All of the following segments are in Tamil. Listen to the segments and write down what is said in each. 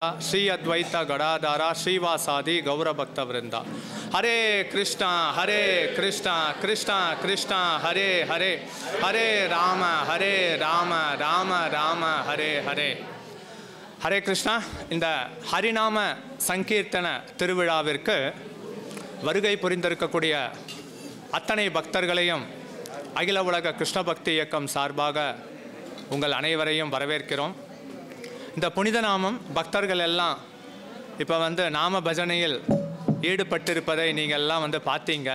ಶ್ರೀ ಅದ್ವೈತ ಗಡಾಧಾರ ಶ್ರೀವಾಸಾದಿ ಗೌರಭಕ್ತ ವೃಂದ ಹರೇ ಕೃಷ್ಣ ಹರೇ ಕೃಷ್ಣ ಕೃಷ್ಣ ಕೃಷ್ಣ ಹರೇ ಹರೇ ಹರೇ ರಾಮ ಹರೇ ರಾಮ ராம ராம ஹரே ஹரே ஹரே கிருஷ்ணா இந்த ஹரிநாம சங்கீர்த்தன திருவிழாவிற்கு வருகை புரிந்திருக்கக்கூடிய அத்தனை பக்தர்களையும் அகில உலக கிருஷ்ண பக்தி இயக்கம் சார்பாக உங்கள் அனைவரையும் வரவேற்கிறோம் இந்த புனித நாமம் பக்தர்கள் எல்லாம் இப்போ வந்து நாம பஜனையில் ஈடுபட்டிருப்பதை நீங்கள் எல்லாம் வந்து பார்த்தீங்க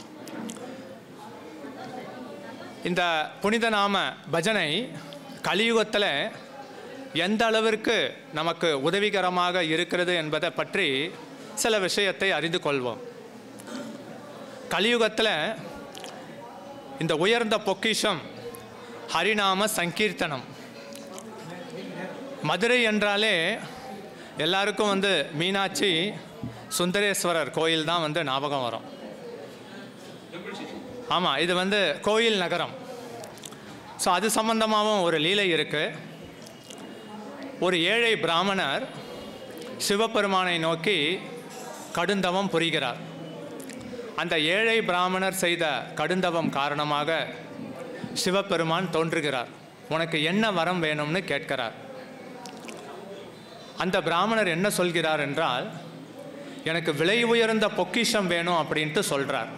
இந்த புனித நாம பஜனை கலியுகத்தில் எந்த அளவிற்கு நமக்கு உதவிகரமாக இருக்கிறது என்பதை பற்றி சில விஷயத்தை அறிந்து கொள்வோம் கலியுகத்தில் இந்த உயர்ந்த பொக்கிஷம் ஹரிநாம சங்கீர்த்தனம் மதுரை என்றாலே எல்லாருக்கும் வந்து மீனாட்சி சுந்தரேஸ்வரர் கோயில் தான் வந்து ஞாபகம் வரும் ஆமாம் இது வந்து கோயில் நகரம் ஸோ அது சம்பந்தமாகவும் ஒரு லீலை இருக்குது ஒரு ஏழை பிராமணர் சிவபெருமானை நோக்கி கடுந்தவம் புரிகிறார் அந்த ஏழை பிராமணர் செய்த கடுந்தவம் காரணமாக சிவபெருமான் தோன்றுகிறார் உனக்கு என்ன வரம் வேணும்னு கேட்கிறார் அந்த பிராமணர் என்ன சொல்கிறார் என்றால் எனக்கு விலை உயர்ந்த பொக்கிஷம் வேணும் அப்படின்ட்டு சொல்கிறார்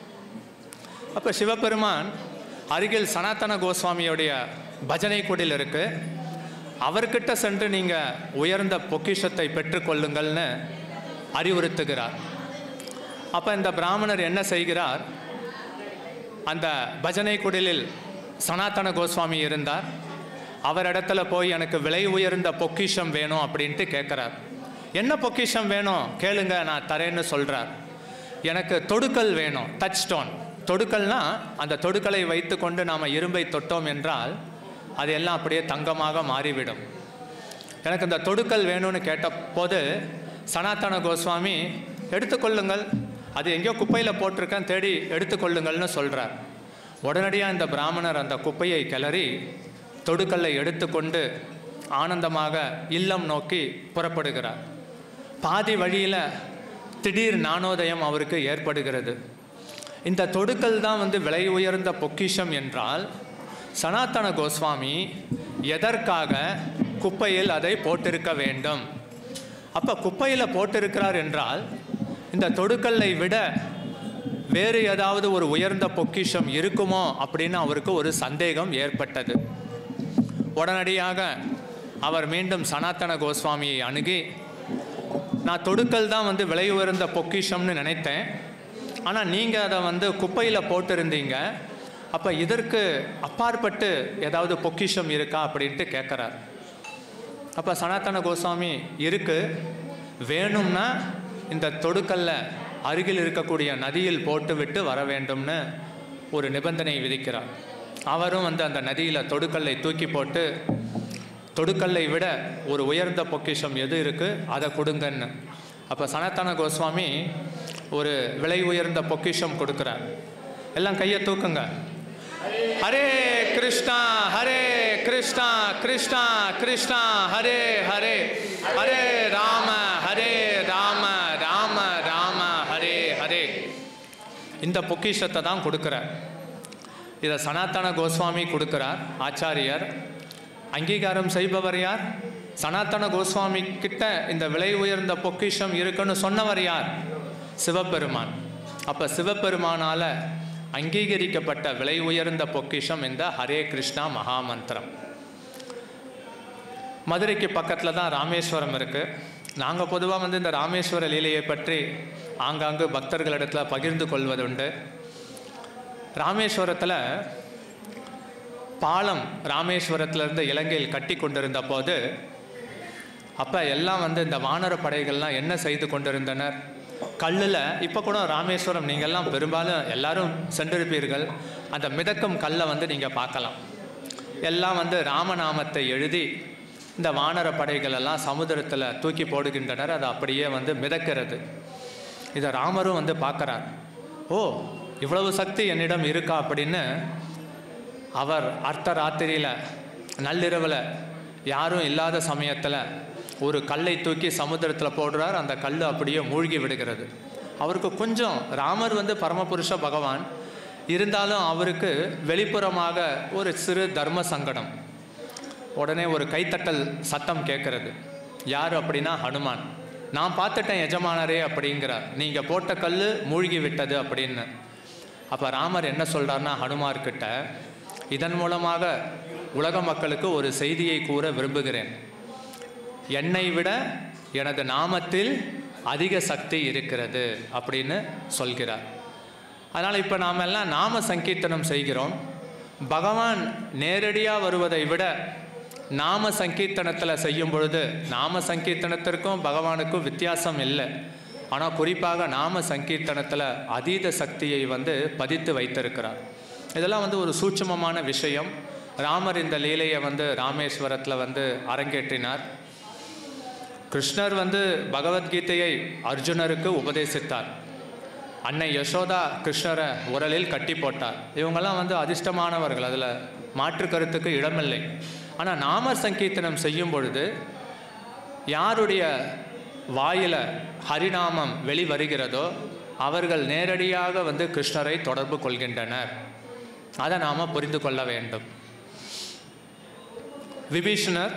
அப்போ சிவபெருமான் அருகில் சனாதன கோஸ்வாமியுடைய பஜனை குடில் இருக்கு அவர்கிட்ட சென்று நீங்கள் உயர்ந்த பொக்கிஷத்தை பெற்றுக்கொள்ளுங்கள்னு அறிவுறுத்துகிறார் அப்போ இந்த பிராமணர் என்ன செய்கிறார் அந்த பஜனை குடிலில் சனாதன கோஸ்வாமி இருந்தார் அவரிடத்துல போய் எனக்கு விலை உயர்ந்த பொக்கிஷம் வேணும் அப்படின்ட்டு கேட்குறார் என்ன பொக்கிஷம் வேணும் கேளுங்க நான் தரேன்னு சொல்கிறார் எனக்கு தொடுக்கல் வேணும் டச் ஸ்டோன் தொடுக்கல்னா அந்த தொடுக்கலை வைத்துக்கொண்டு நாம் இரும்பை தொட்டோம் என்றால் அது எல்லாம் அப்படியே தங்கமாக மாறிவிடும் எனக்கு இந்த தொடுக்கல் வேணும்னு கேட்ட போது சனாதன கோஸ்வாமி எடுத்துக்கொள்ளுங்கள் அது எங்கேயோ குப்பையில் போட்டிருக்கேன் தேடி எடுத்துக்கொள்ளுங்கள்னு சொல்கிறார் உடனடியாக இந்த பிராமணர் அந்த குப்பையை கிளறி தொடுக்கல்லை எடுத்துக்கொண்டு ஆனந்தமாக இல்லம் நோக்கி புறப்படுகிறார் பாதி வழியில் திடீர் ஞானோதயம் அவருக்கு ஏற்படுகிறது இந்த தொடுக்கல் தான் வந்து விலை உயர்ந்த பொக்கிஷம் என்றால் சனாதன கோஸ்வாமி எதற்காக குப்பையில் அதை போட்டிருக்க வேண்டும் அப்போ குப்பையில் போட்டிருக்கிறார் என்றால் இந்த தொடுக்கல்லை விட வேறு ஏதாவது ஒரு உயர்ந்த பொக்கிஷம் இருக்குமோ அப்படின்னு அவருக்கு ஒரு சந்தேகம் ஏற்பட்டது உடனடியாக அவர் மீண்டும் சனாதன கோஸ்வாமியை அணுகி நான் தொடுக்கல் தான் வந்து விலை உயர்ந்த பொக்கிஷம்னு நினைத்தேன் ஆனால் நீங்கள் அதை வந்து குப்பையில் போட்டிருந்தீங்க அப்போ இதற்கு அப்பாற்பட்டு ஏதாவது பொக்கிஷம் இருக்கா அப்படின்ட்டு கேட்குறார் அப்போ சனாதன கோஸ்வாமி இருக்கு வேணும்னா இந்த தொடுக்கல்ல அருகில் இருக்கக்கூடிய நதியில் போட்டுவிட்டு வர வேண்டும்னு ஒரு நிபந்தனை விதிக்கிறார் அவரும் வந்து அந்த நதியில் தொடுக்கல்லை தூக்கி போட்டு தொடுக்கல்லை விட ஒரு உயர்ந்த பொக்கிஷம் எது இருக்குது அதை கொடுங்கன்னு அப்போ சனாதன கோஸ்வாமி ஒரு விலை உயர்ந்த பொக்கிஷம் கொடுக்குறார் எல்லாம் கையை தூக்குங்க ஹரே கிருஷ்ணா ஹரே கிருஷ்ணா கிருஷ்ணா கிருஷ்ணா ஹரே ஹரே ஹரே ராம ஹரே ராம ராம ராம ஹரே ஹரே இந்த பொக்கிஷத்தை தான் கொடுக்குறார் இதை சனாதன கோஸ்வாமி கொடுக்கிறார் ஆச்சாரியர் அங்கீகாரம் செய்பவர் யார் சனாதன கோஸ்வாமி கிட்ட இந்த விலை உயர்ந்த பொக்கிஷம் இருக்குன்னு சொன்னவர் யார் சிவபெருமான் அப்போ சிவபெருமானால் அங்கீகரிக்கப்பட்ட விலை உயர்ந்த பொக்கிஷம் இந்த ஹரே கிருஷ்ணா மகாமந்திரம் மதுரைக்கு பக்கத்தில் தான் ராமேஸ்வரம் இருக்குது நாங்கள் பொதுவாக வந்து இந்த ராமேஸ்வர லீலையை பற்றி ஆங்காங்கு பக்தர்களிடத்தில் பகிர்ந்து கொள்வதுண்டு ராமேஸ்வரத்தில் பாலம் ராமேஸ்வரத்திலிருந்து இலங்கையில் கட்டி கொண்டிருந்த போது அப்போ எல்லாம் வந்து இந்த வானர படைகள்லாம் என்ன செய்து கொண்டிருந்தனர் கல்லில் இப்போ கூட ராமேஸ்வரம் நீங்கள்லாம் பெரும்பாலும் எல்லாரும் சென்றிருப்பீர்கள் அந்த மிதக்கும் கல்லை வந்து நீங்கள் பார்க்கலாம் எல்லாம் வந்து ராமநாமத்தை எழுதி இந்த வானர படைகள் எல்லாம் சமுதிரத்தில் தூக்கி போடுகின்றனர் அது அப்படியே வந்து மிதக்கிறது இதை ராமரும் வந்து பார்க்குறார் ஓ இவ்வளவு சக்தி என்னிடம் இருக்கா அப்படின்னு அவர் அர்த்த ராத்திரியில் நள்ளிரவில் யாரும் இல்லாத சமயத்தில் ஒரு கல்லை தூக்கி சமுத்திரத்தில் போடுறார் அந்த கல் அப்படியே மூழ்கி விடுகிறது அவருக்கு கொஞ்சம் ராமர் வந்து பரமபுருஷ பகவான் இருந்தாலும் அவருக்கு வெளிப்புறமாக ஒரு சிறு தர்ம சங்கடம் உடனே ஒரு கைத்தட்டல் சத்தம் கேட்கறது யார் அப்படின்னா ஹனுமான் நான் பார்த்துட்டேன் எஜமானரே அப்படிங்கிறார் நீங்கள் போட்ட கல் மூழ்கி விட்டது அப்படின்னு அப்போ ராமர் என்ன சொல்கிறார்னா ஹனுமார்கிட்ட இதன் மூலமாக உலக மக்களுக்கு ஒரு செய்தியை கூற விரும்புகிறேன் என்னை விட எனது நாமத்தில் அதிக சக்தி இருக்கிறது அப்படின்னு சொல்கிறார் அதனால் இப்போ நாம் எல்லாம் நாம சங்கீர்த்தனம் செய்கிறோம் பகவான் நேரடியாக வருவதை விட நாம சங்கீர்த்தனத்தில் செய்யும் பொழுது நாம சங்கீர்த்தனத்திற்கும் பகவானுக்கும் வித்தியாசம் இல்லை ஆனால் குறிப்பாக நாம சங்கீர்த்தனத்தில் அதீத சக்தியை வந்து பதித்து வைத்திருக்கிறார் இதெல்லாம் வந்து ஒரு சூட்சுமமான விஷயம் ராமர் இந்த லீலையை வந்து ராமேஸ்வரத்தில் வந்து அரங்கேற்றினார் கிருஷ்ணர் வந்து பகவத்கீதையை அர்ஜுனருக்கு உபதேசித்தார் அன்னை யசோதா கிருஷ்ணரை உரலில் கட்டி போட்டார் இவங்கெல்லாம் வந்து அதிர்ஷ்டமானவர்கள் அதில் மாற்று கருத்துக்கு இடமில்லை ஆனால் நாம சங்கீர்த்தனம் செய்யும் பொழுது யாருடைய வாயில ஹரிநாமம் வெளிவருகிறதோ அவர்கள் நேரடியாக வந்து கிருஷ்ணரை தொடர்பு கொள்கின்றனர் அதை நாம் புரிந்து கொள்ள வேண்டும் விபீஷணர்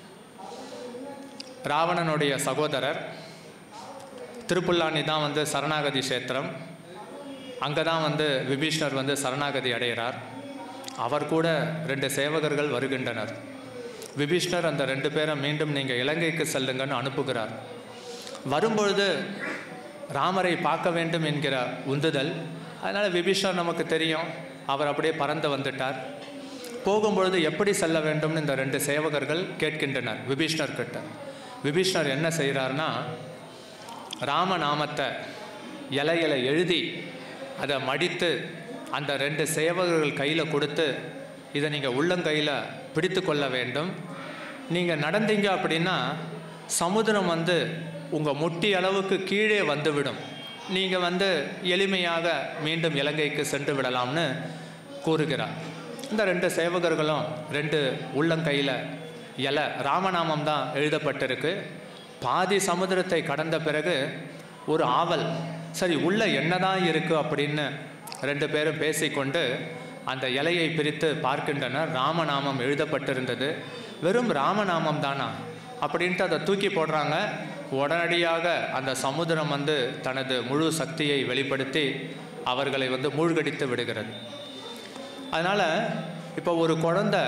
ராவணனுடைய சகோதரர் திருப்புல்லானி தான் வந்து சரணாகதி கஷேத்திரம் அங்கே தான் வந்து விபீஷ்ணர் வந்து சரணாகதி அடைகிறார் அவர் கூட ரெண்டு சேவகர்கள் வருகின்றனர் விபீஷ்ணர் அந்த ரெண்டு பேரை மீண்டும் நீங்கள் இலங்கைக்கு செல்லுங்கன்னு அனுப்புகிறார் வரும்பொழுது ராமரை பார்க்க வேண்டும் என்கிற உந்துதல் அதனால் விபீஷ்ணர் நமக்கு தெரியும் அவர் அப்படியே பறந்து வந்துட்டார் போகும்பொழுது எப்படி செல்ல வேண்டும்னு இந்த ரெண்டு சேவகர்கள் கேட்கின்றனர் விபீஷ்ணர் கிட்ட விபீஷ்ணர் என்ன செய்கிறார்னா ராமநாமத்தை இலையில எழுதி அதை மடித்து அந்த ரெண்டு சேவகர்கள் கையில் கொடுத்து இதை நீங்கள் உள்ளங்கையில் பிடித்து கொள்ள வேண்டும் நீங்கள் நடந்தீங்க அப்படின்னா சமுத்திரம் வந்து உங்கள் முட்டி அளவுக்கு கீழே வந்துவிடும் நீங்கள் வந்து எளிமையாக மீண்டும் இலங்கைக்கு சென்று விடலாம்னு கூறுகிறார் இந்த ரெண்டு சேவகர்களும் ரெண்டு உள்ளங்கையில் இலை ராமநாமம் தான் எழுதப்பட்டிருக்கு பாதி சமுத்திரத்தை கடந்த பிறகு ஒரு ஆவல் சரி உள்ள என்னதான் இருக்கு அப்படின்னு ரெண்டு பேரும் பேசிக்கொண்டு அந்த இலையை பிரித்து பார்க்கின்றனர் ராமநாமம் எழுதப்பட்டிருந்தது வெறும் ராமநாமம் தானா அப்படின்ட்டு அதை தூக்கி போடுறாங்க உடனடியாக அந்த சமுத்திரம் வந்து தனது முழு சக்தியை வெளிப்படுத்தி அவர்களை வந்து மூழ்கடித்து விடுகிறது அதனால் இப்போ ஒரு குழந்தை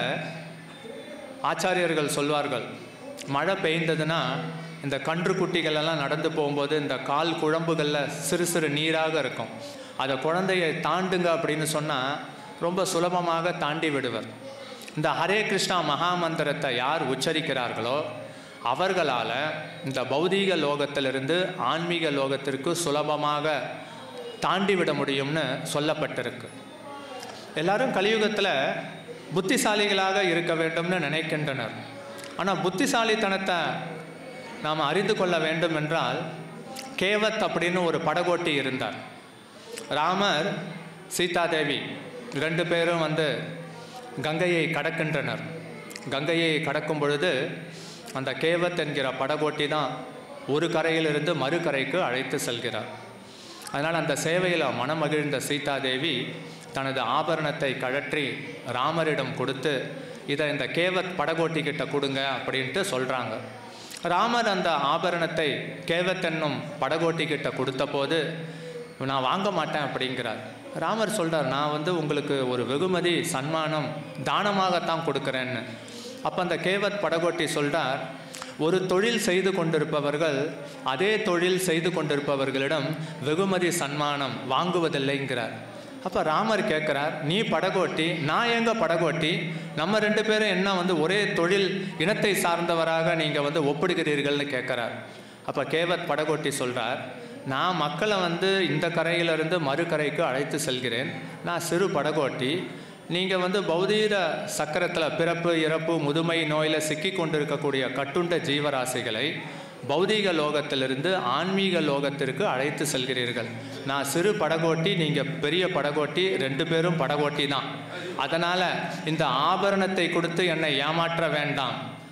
ஆச்சாரியர்கள் சொல்வார்கள் மழை பெய்ந்ததுன்னா இந்த கன்று குட்டிகள் எல்லாம் நடந்து போகும்போது இந்த கால் குழம்புகளில் சிறு சிறு நீராக இருக்கும் அதை குழந்தையை தாண்டுங்க அப்படின்னு சொன்னால் ரொம்ப சுலபமாக தாண்டி விடுவர் இந்த ஹரே கிருஷ்ணா மகாமந்திரத்தை யார் உச்சரிக்கிறார்களோ அவர்களால் இந்த பௌதீக லோகத்திலிருந்து ஆன்மீக லோகத்திற்கு சுலபமாக தாண்டி விட முடியும்னு சொல்லப்பட்டிருக்கு எல்லாரும் கலியுகத்தில் புத்திசாலிகளாக இருக்க வேண்டும்னு நினைக்கின்றனர் ஆனால் புத்திசாலித்தனத்தை நாம் அறிந்து கொள்ள வேண்டும் என்றால் கேவத் அப்படின்னு ஒரு படகோட்டி இருந்தார் ராமர் சீதாதேவி ரெண்டு பேரும் வந்து கங்கையை கடக்கின்றனர் கங்கையை கடக்கும் பொழுது அந்த கேவத் என்கிற படகோட்டி தான் ஒரு கரையிலிருந்து மறுகரைக்கு அழைத்து செல்கிறார் அதனால் அந்த சேவையில் மனமகிழ்ந்த சீதாதேவி தனது ஆபரணத்தை கழற்றி ராமரிடம் கொடுத்து இதை இந்த கேவத் படகோட்டி கிட்ட கொடுங்க அப்படின்ட்டு சொல்கிறாங்க ராமர் அந்த ஆபரணத்தை கேவத் என்னும் படகோட்டி கிட்ட கொடுத்த போது நான் வாங்க மாட்டேன் அப்படிங்கிறார் ராமர் சொல்கிறார் நான் வந்து உங்களுக்கு ஒரு வெகுமதி சன்மானம் தானமாகத்தான் கொடுக்குறேன்னு அப்போ அந்த கேவத் படகோட்டி சொல்கிறார் ஒரு தொழில் செய்து கொண்டிருப்பவர்கள் அதே தொழில் செய்து கொண்டிருப்பவர்களிடம் வெகுமதி சன்மானம் வாங்குவதில்லைங்கிறார் அப்போ ராமர் கேட்குறார் நீ படகோட்டி நான் எங்க படகோட்டி நம்ம ரெண்டு பேரும் என்ன வந்து ஒரே தொழில் இனத்தை சார்ந்தவராக நீங்கள் வந்து ஒப்பிடுகிறீர்கள்னு கேட்குறார் அப்போ கேவத் படகோட்டி சொல்கிறார் நான் மக்களை வந்து இந்த கரையிலிருந்து மறுகரைக்கு அழைத்து செல்கிறேன் நான் சிறு படகோட்டி நீங்கள் வந்து பௌதீக சக்கரத்தில் பிறப்பு இறப்பு முதுமை நோயில் சிக்கி கொண்டிருக்கக்கூடிய கட்டுண்ட ஜீவராசிகளை பௌதீக லோகத்திலிருந்து ஆன்மீக லோகத்திற்கு அழைத்து செல்கிறீர்கள் நான் சிறு படகோட்டி நீங்கள் பெரிய படகோட்டி ரெண்டு பேரும் படகோட்டி தான் அதனால் இந்த ஆபரணத்தை கொடுத்து என்னை ஏமாற்ற வேண்டாம்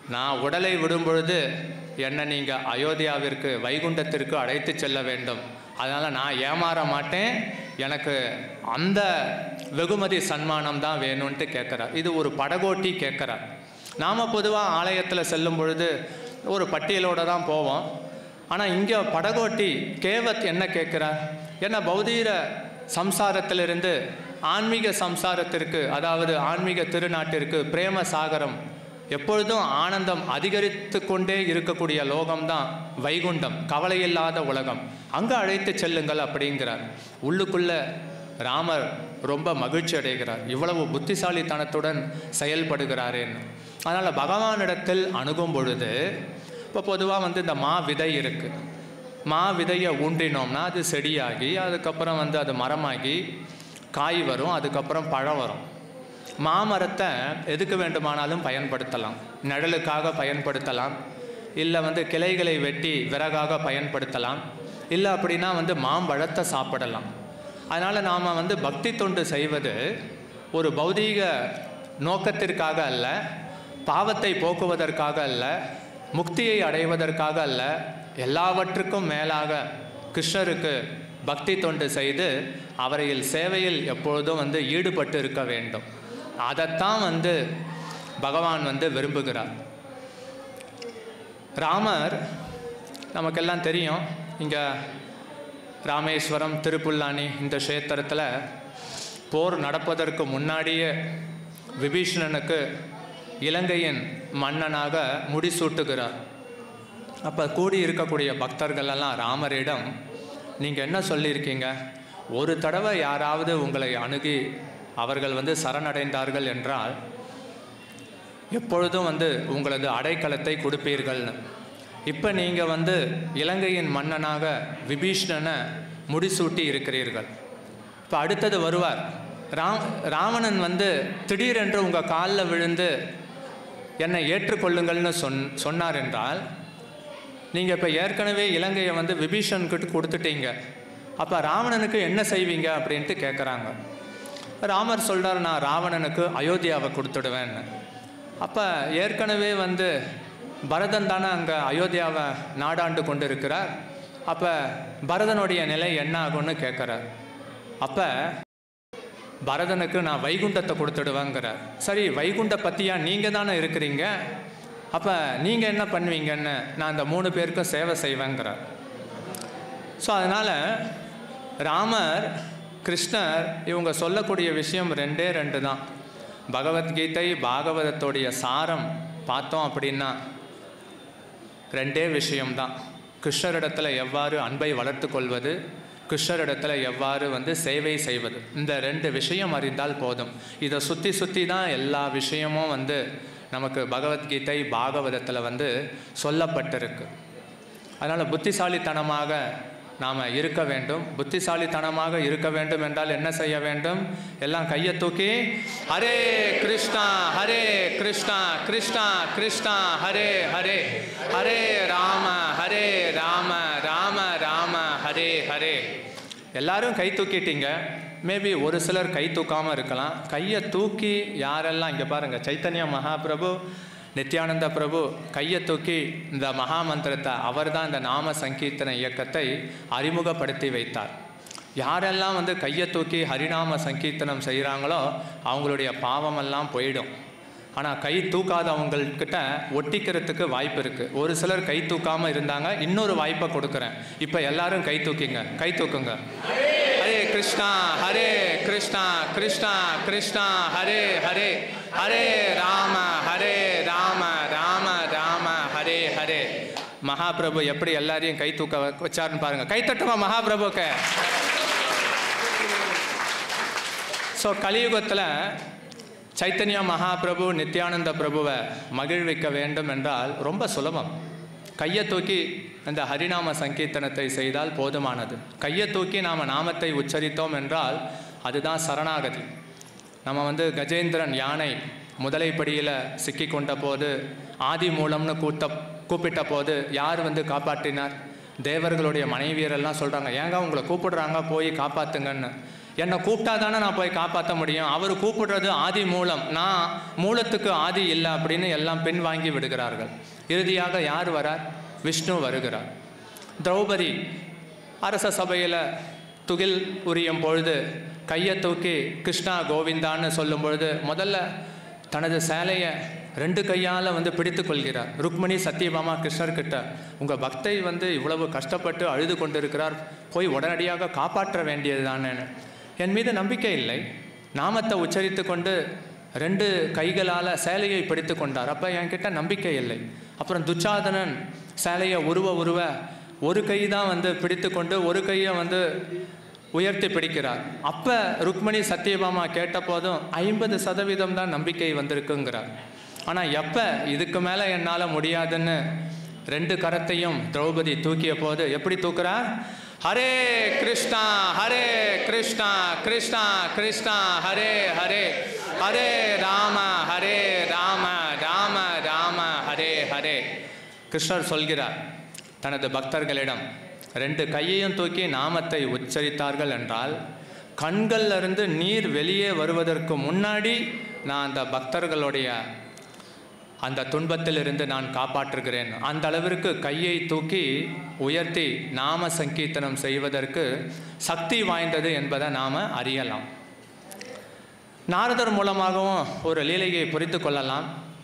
நான் உடலை விடும் பொழுது என்னை நீங்கள் அயோத்தியாவிற்கு வைகுண்டத்திற்கு அழைத்து செல்ல வேண்டும் அதனால் நான் ஏமாற மாட்டேன் எனக்கு அந்த வெகுமதி சன்மானம் தான் வேணும்ன்ட்டு கேட்குறார் இது ஒரு படகோட்டி கேட்குறார் நாம் பொதுவாக ஆலயத்தில் செல்லும் பொழுது ஒரு பட்டியலோடு தான் போவோம் ஆனால் இங்கே படகோட்டி கேவத் என்ன கேட்குறார் என்ன பௌதீர சம்சாரத்திலிருந்து ஆன்மீக சம்சாரத்திற்கு அதாவது ஆன்மீக திருநாட்டிற்கு பிரேம சாகரம் எப்பொழுதும் ஆனந்தம் அதிகரித்து கொண்டே இருக்கக்கூடிய லோகம்தான் வைகுண்டம் கவலையில்லாத உலகம் அங்கே அழைத்து செல்லுங்கள் அப்படிங்கிறார் உள்ளுக்குள்ள ராமர் ரொம்ப மகிழ்ச்சி அடைகிறார் இவ்வளவு புத்திசாலித்தனத்துடன் செயல்படுகிறாரேன்னு அதனால் பகவானிடத்தில் அணுகும் பொழுது இப்போ பொதுவாக வந்து இந்த மா விதை இருக்குது மா விதையை ஊன்றினோம்னா அது செடியாகி அதுக்கப்புறம் வந்து அது மரமாகி காய் வரும் அதுக்கப்புறம் பழம் வரும் மாமரத்தை எதுக்கு வேண்டுமானாலும் பயன்படுத்தலாம் நிழலுக்காக பயன்படுத்தலாம் இல்லை வந்து கிளைகளை வெட்டி விறகாக பயன்படுத்தலாம் இல்லை அப்படின்னா வந்து மாம்பழத்தை சாப்பிடலாம் அதனால் நாம் வந்து பக்தி தொண்டு செய்வது ஒரு பௌதீக நோக்கத்திற்காக அல்ல பாவத்தை போக்குவதற்காக அல்ல முக்தியை அடைவதற்காக அல்ல எல்லாவற்றுக்கும் மேலாக கிருஷ்ணருக்கு பக்தி தொண்டு செய்து அவரையில் சேவையில் எப்பொழுதும் வந்து ஈடுபட்டு இருக்க வேண்டும் அதைத்தான் வந்து பகவான் வந்து விரும்புகிறார் ராமர் நமக்கெல்லாம் தெரியும் இங்கே ராமேஸ்வரம் திருப்புல்லானி இந்த க்ஷேத்திரத்தில் போர் நடப்பதற்கு முன்னாடியே விபீஷணனுக்கு இலங்கையின் மன்னனாக முடிசூட்டுகிறார் அப்போ கூடி இருக்கக்கூடிய பக்தர்கள் எல்லாம் ராமரிடம் நீங்கள் என்ன சொல்லியிருக்கீங்க ஒரு தடவை யாராவது உங்களை அணுகி அவர்கள் வந்து சரணடைந்தார்கள் என்றால் எப்பொழுதும் வந்து உங்களது அடைக்கலத்தை கொடுப்பீர்கள்னு இப்போ நீங்கள் வந்து இலங்கையின் மன்னனாக விபீஷ்ணனை முடிசூட்டி இருக்கிறீர்கள் இப்போ அடுத்தது வருவார் ராம் ராவணன் வந்து திடீரென்று உங்கள் காலில் விழுந்து என்னை ஏற்றுக்கொள்ளுங்கள்னு சொன் சொன்னார் என்றால் நீங்கள் இப்போ ஏற்கனவே இலங்கையை வந்து விபீஷன்கிட்ட கொடுத்துட்டீங்க அப்போ ராவணனுக்கு என்ன செய்வீங்க அப்படின்ட்டு கேட்குறாங்க ராமர் சொல்கிறார் நான் ராவணனுக்கு அயோத்தியாவை கொடுத்துடுவேன்னு அப்போ ஏற்கனவே வந்து பரதன் தானே அங்கே அயோத்தியாவை நாடாண்டு கொண்டு இருக்கிறார் அப்போ பரதனுடைய நிலை என்ன ஆகும்னு கேட்குறார் அப்போ பரதனுக்கு நான் வைகுண்டத்தை கொடுத்துடுவேங்கிறார் சரி வைகுண்ட பற்றியா நீங்கள் தானே இருக்கிறீங்க அப்போ நீங்கள் என்ன பண்ணுவீங்கன்னு நான் அந்த மூணு பேருக்கும் சேவை செய்வேங்கிறார் ஸோ அதனால் ராமர் கிருஷ்ணர் இவங்க சொல்லக்கூடிய விஷயம் ரெண்டே ரெண்டு தான் பகவத்கீதை பாகவதத்துடைய சாரம் பார்த்தோம் அப்படின்னா ரெண்டே விஷயம்தான் கிருஷ்ணரிடத்தில் எவ்வாறு அன்பை வளர்த்து கொள்வது கிருஷ்ணரிடத்தில் எவ்வாறு வந்து சேவை செய்வது இந்த ரெண்டு விஷயம் அறிந்தால் போதும் இதை சுற்றி சுற்றி தான் எல்லா விஷயமும் வந்து நமக்கு பகவத்கீதை பாகவதத்தில் வந்து சொல்லப்பட்டிருக்கு அதனால் புத்திசாலித்தனமாக நாம் இருக்க வேண்டும் புத்திசாலித்தனமாக இருக்க வேண்டும் என்றால் என்ன செய்ய வேண்டும் எல்லாம் கையை தூக்கி ஹரே கிருஷ்ணா ஹரே கிருஷ்ணா கிருஷ்ணா கிருஷ்ணா ஹரே ஹரே ஹரே ராம ஹரே ராம ராம ராம ஹரே ஹரே எல்லாரும் கை தூக்கிட்டீங்க மேபி ஒரு சிலர் கை தூக்காமல் இருக்கலாம் கையை தூக்கி யாரெல்லாம் இங்கே பாருங்கள் சைத்தன்ய மகாபிரபு நித்யானந்த பிரபு கையை தூக்கி இந்த மகா மந்திரத்தை அவர் தான் இந்த நாம சங்கீர்த்தன இயக்கத்தை அறிமுகப்படுத்தி வைத்தார் யாரெல்லாம் வந்து கையை தூக்கி ஹரிநாம சங்கீர்த்தனம் செய்கிறாங்களோ அவங்களுடைய பாவமெல்லாம் போயிடும் ஆனால் கை தூக்காதவங்கக்கிட்ட ஒட்டிக்கிறதுக்கு வாய்ப்பு இருக்குது ஒரு சிலர் கை தூக்காமல் இருந்தாங்க இன்னொரு வாய்ப்பை கொடுக்குறேன் இப்போ எல்லாரும் கை தூக்கிங்க கை தூக்குங்க ஹரே கிருஷ்ணா ஹரே கிருஷ்ணா கிருஷ்ணா கிருஷ்ணா ஹரே ஹரே ஹரே ராம ஹரே ராம ராம ராம ஹரே ஹரே மகாபிரபு எப்படி எல்லாரையும் கை தூக்க வ- வச்சாருன்னு பாருங்க கை தட்டுமா மகாபிரபுக்கு ஸோ கலியுகத்தில் சைத்தன்ய மகாபிரபு நித்யானந்த பிரபுவை மகிழ்விக்க வேண்டும் என்றால் ரொம்ப சுலபம் கையை தூக்கி இந்த ஹரிநாம சங்கீர்த்தனத்தை செய்தால் போதுமானது கையை தூக்கி நாம் நாமத்தை உச்சரித்தோம் என்றால் அதுதான் சரணாகதி நம்ம வந்து கஜேந்திரன் யானை முதலைப்படியில் சிக்கி கொண்ட போது ஆதி மூலம்னு கூத்த கூப்பிட்ட போது யார் வந்து காப்பாற்றினார் தேவர்களுடைய மனைவியரெல்லாம் சொல்கிறாங்க ஏங்க உங்களை கூப்பிடுறாங்க போய் காப்பாத்துங்கன்னு என்னை கூப்பிட்டா தானே நான் போய் காப்பாற்ற முடியும் அவர் கூப்பிடுறது ஆதி மூலம் நான் மூலத்துக்கு ஆதி இல்லை அப்படின்னு எல்லாம் பின் வாங்கி விடுகிறார்கள் இறுதியாக யார் வரார் விஷ்ணு வருகிறார் திரௌபதி அரச சபையில் துகில் உரியும் பொழுது கையை தூக்கி கிருஷ்ணா கோவிந்தான்னு சொல்லும் பொழுது முதல்ல தனது சேலையை ரெண்டு கையால் வந்து பிடித்து கொள்கிறார் ருக்மணி சத்யபாமா கிருஷ்ணர்கிட்ட உங்கள் பக்தை வந்து இவ்வளவு கஷ்டப்பட்டு அழுது கொண்டிருக்கிறார் போய் உடனடியாக காப்பாற்ற வேண்டியது என் மீது நம்பிக்கை இல்லை நாமத்தை உச்சரித்து கொண்டு ரெண்டு கைகளால் சேலையை பிடித்து கொண்டார் அப்போ என்கிட்ட நம்பிக்கை இல்லை அப்புறம் துச்சாதனன் சேலையை உருவ உருவ ஒரு கை தான் வந்து பிடித்து கொண்டு ஒரு கையை வந்து உயர்த்தி பிடிக்கிறார் அப்போ ருக்மணி சத்யபாமா கேட்ட போதும் ஐம்பது சதவீதம் தான் நம்பிக்கை வந்திருக்குங்கிறார் ஆனால் எப்போ இதுக்கு மேலே என்னால் முடியாதுன்னு ரெண்டு கரத்தையும் திரௌபதி தூக்கிய போது எப்படி தூக்குறார் ஹரே கிருஷ்ணா ஹரே கிருஷ்ணா கிருஷ்ணா கிருஷ்ணா ஹரே ஹரே ஹரே ராம ஹரே ராம ராம ராம ஹரே ஹரே கிருஷ்ணர் சொல்கிறார் தனது பக்தர்களிடம் ரெண்டு கையையும் தூக்கி நாமத்தை உச்சரித்தார்கள் என்றால் கண்கள்ல இருந்து நீர் வெளியே வருவதற்கு முன்னாடி நான் அந்த பக்தர்களுடைய அந்த துன்பத்திலிருந்து நான் காப்பாற்றுகிறேன் அந்த அளவிற்கு கையை தூக்கி உயர்த்தி நாம சங்கீர்த்தனம் செய்வதற்கு சக்தி வாய்ந்தது என்பதை நாம் அறியலாம் நாரதர் மூலமாகவும் ஒரு லீலையை புரிந்து கொள்ளலாம்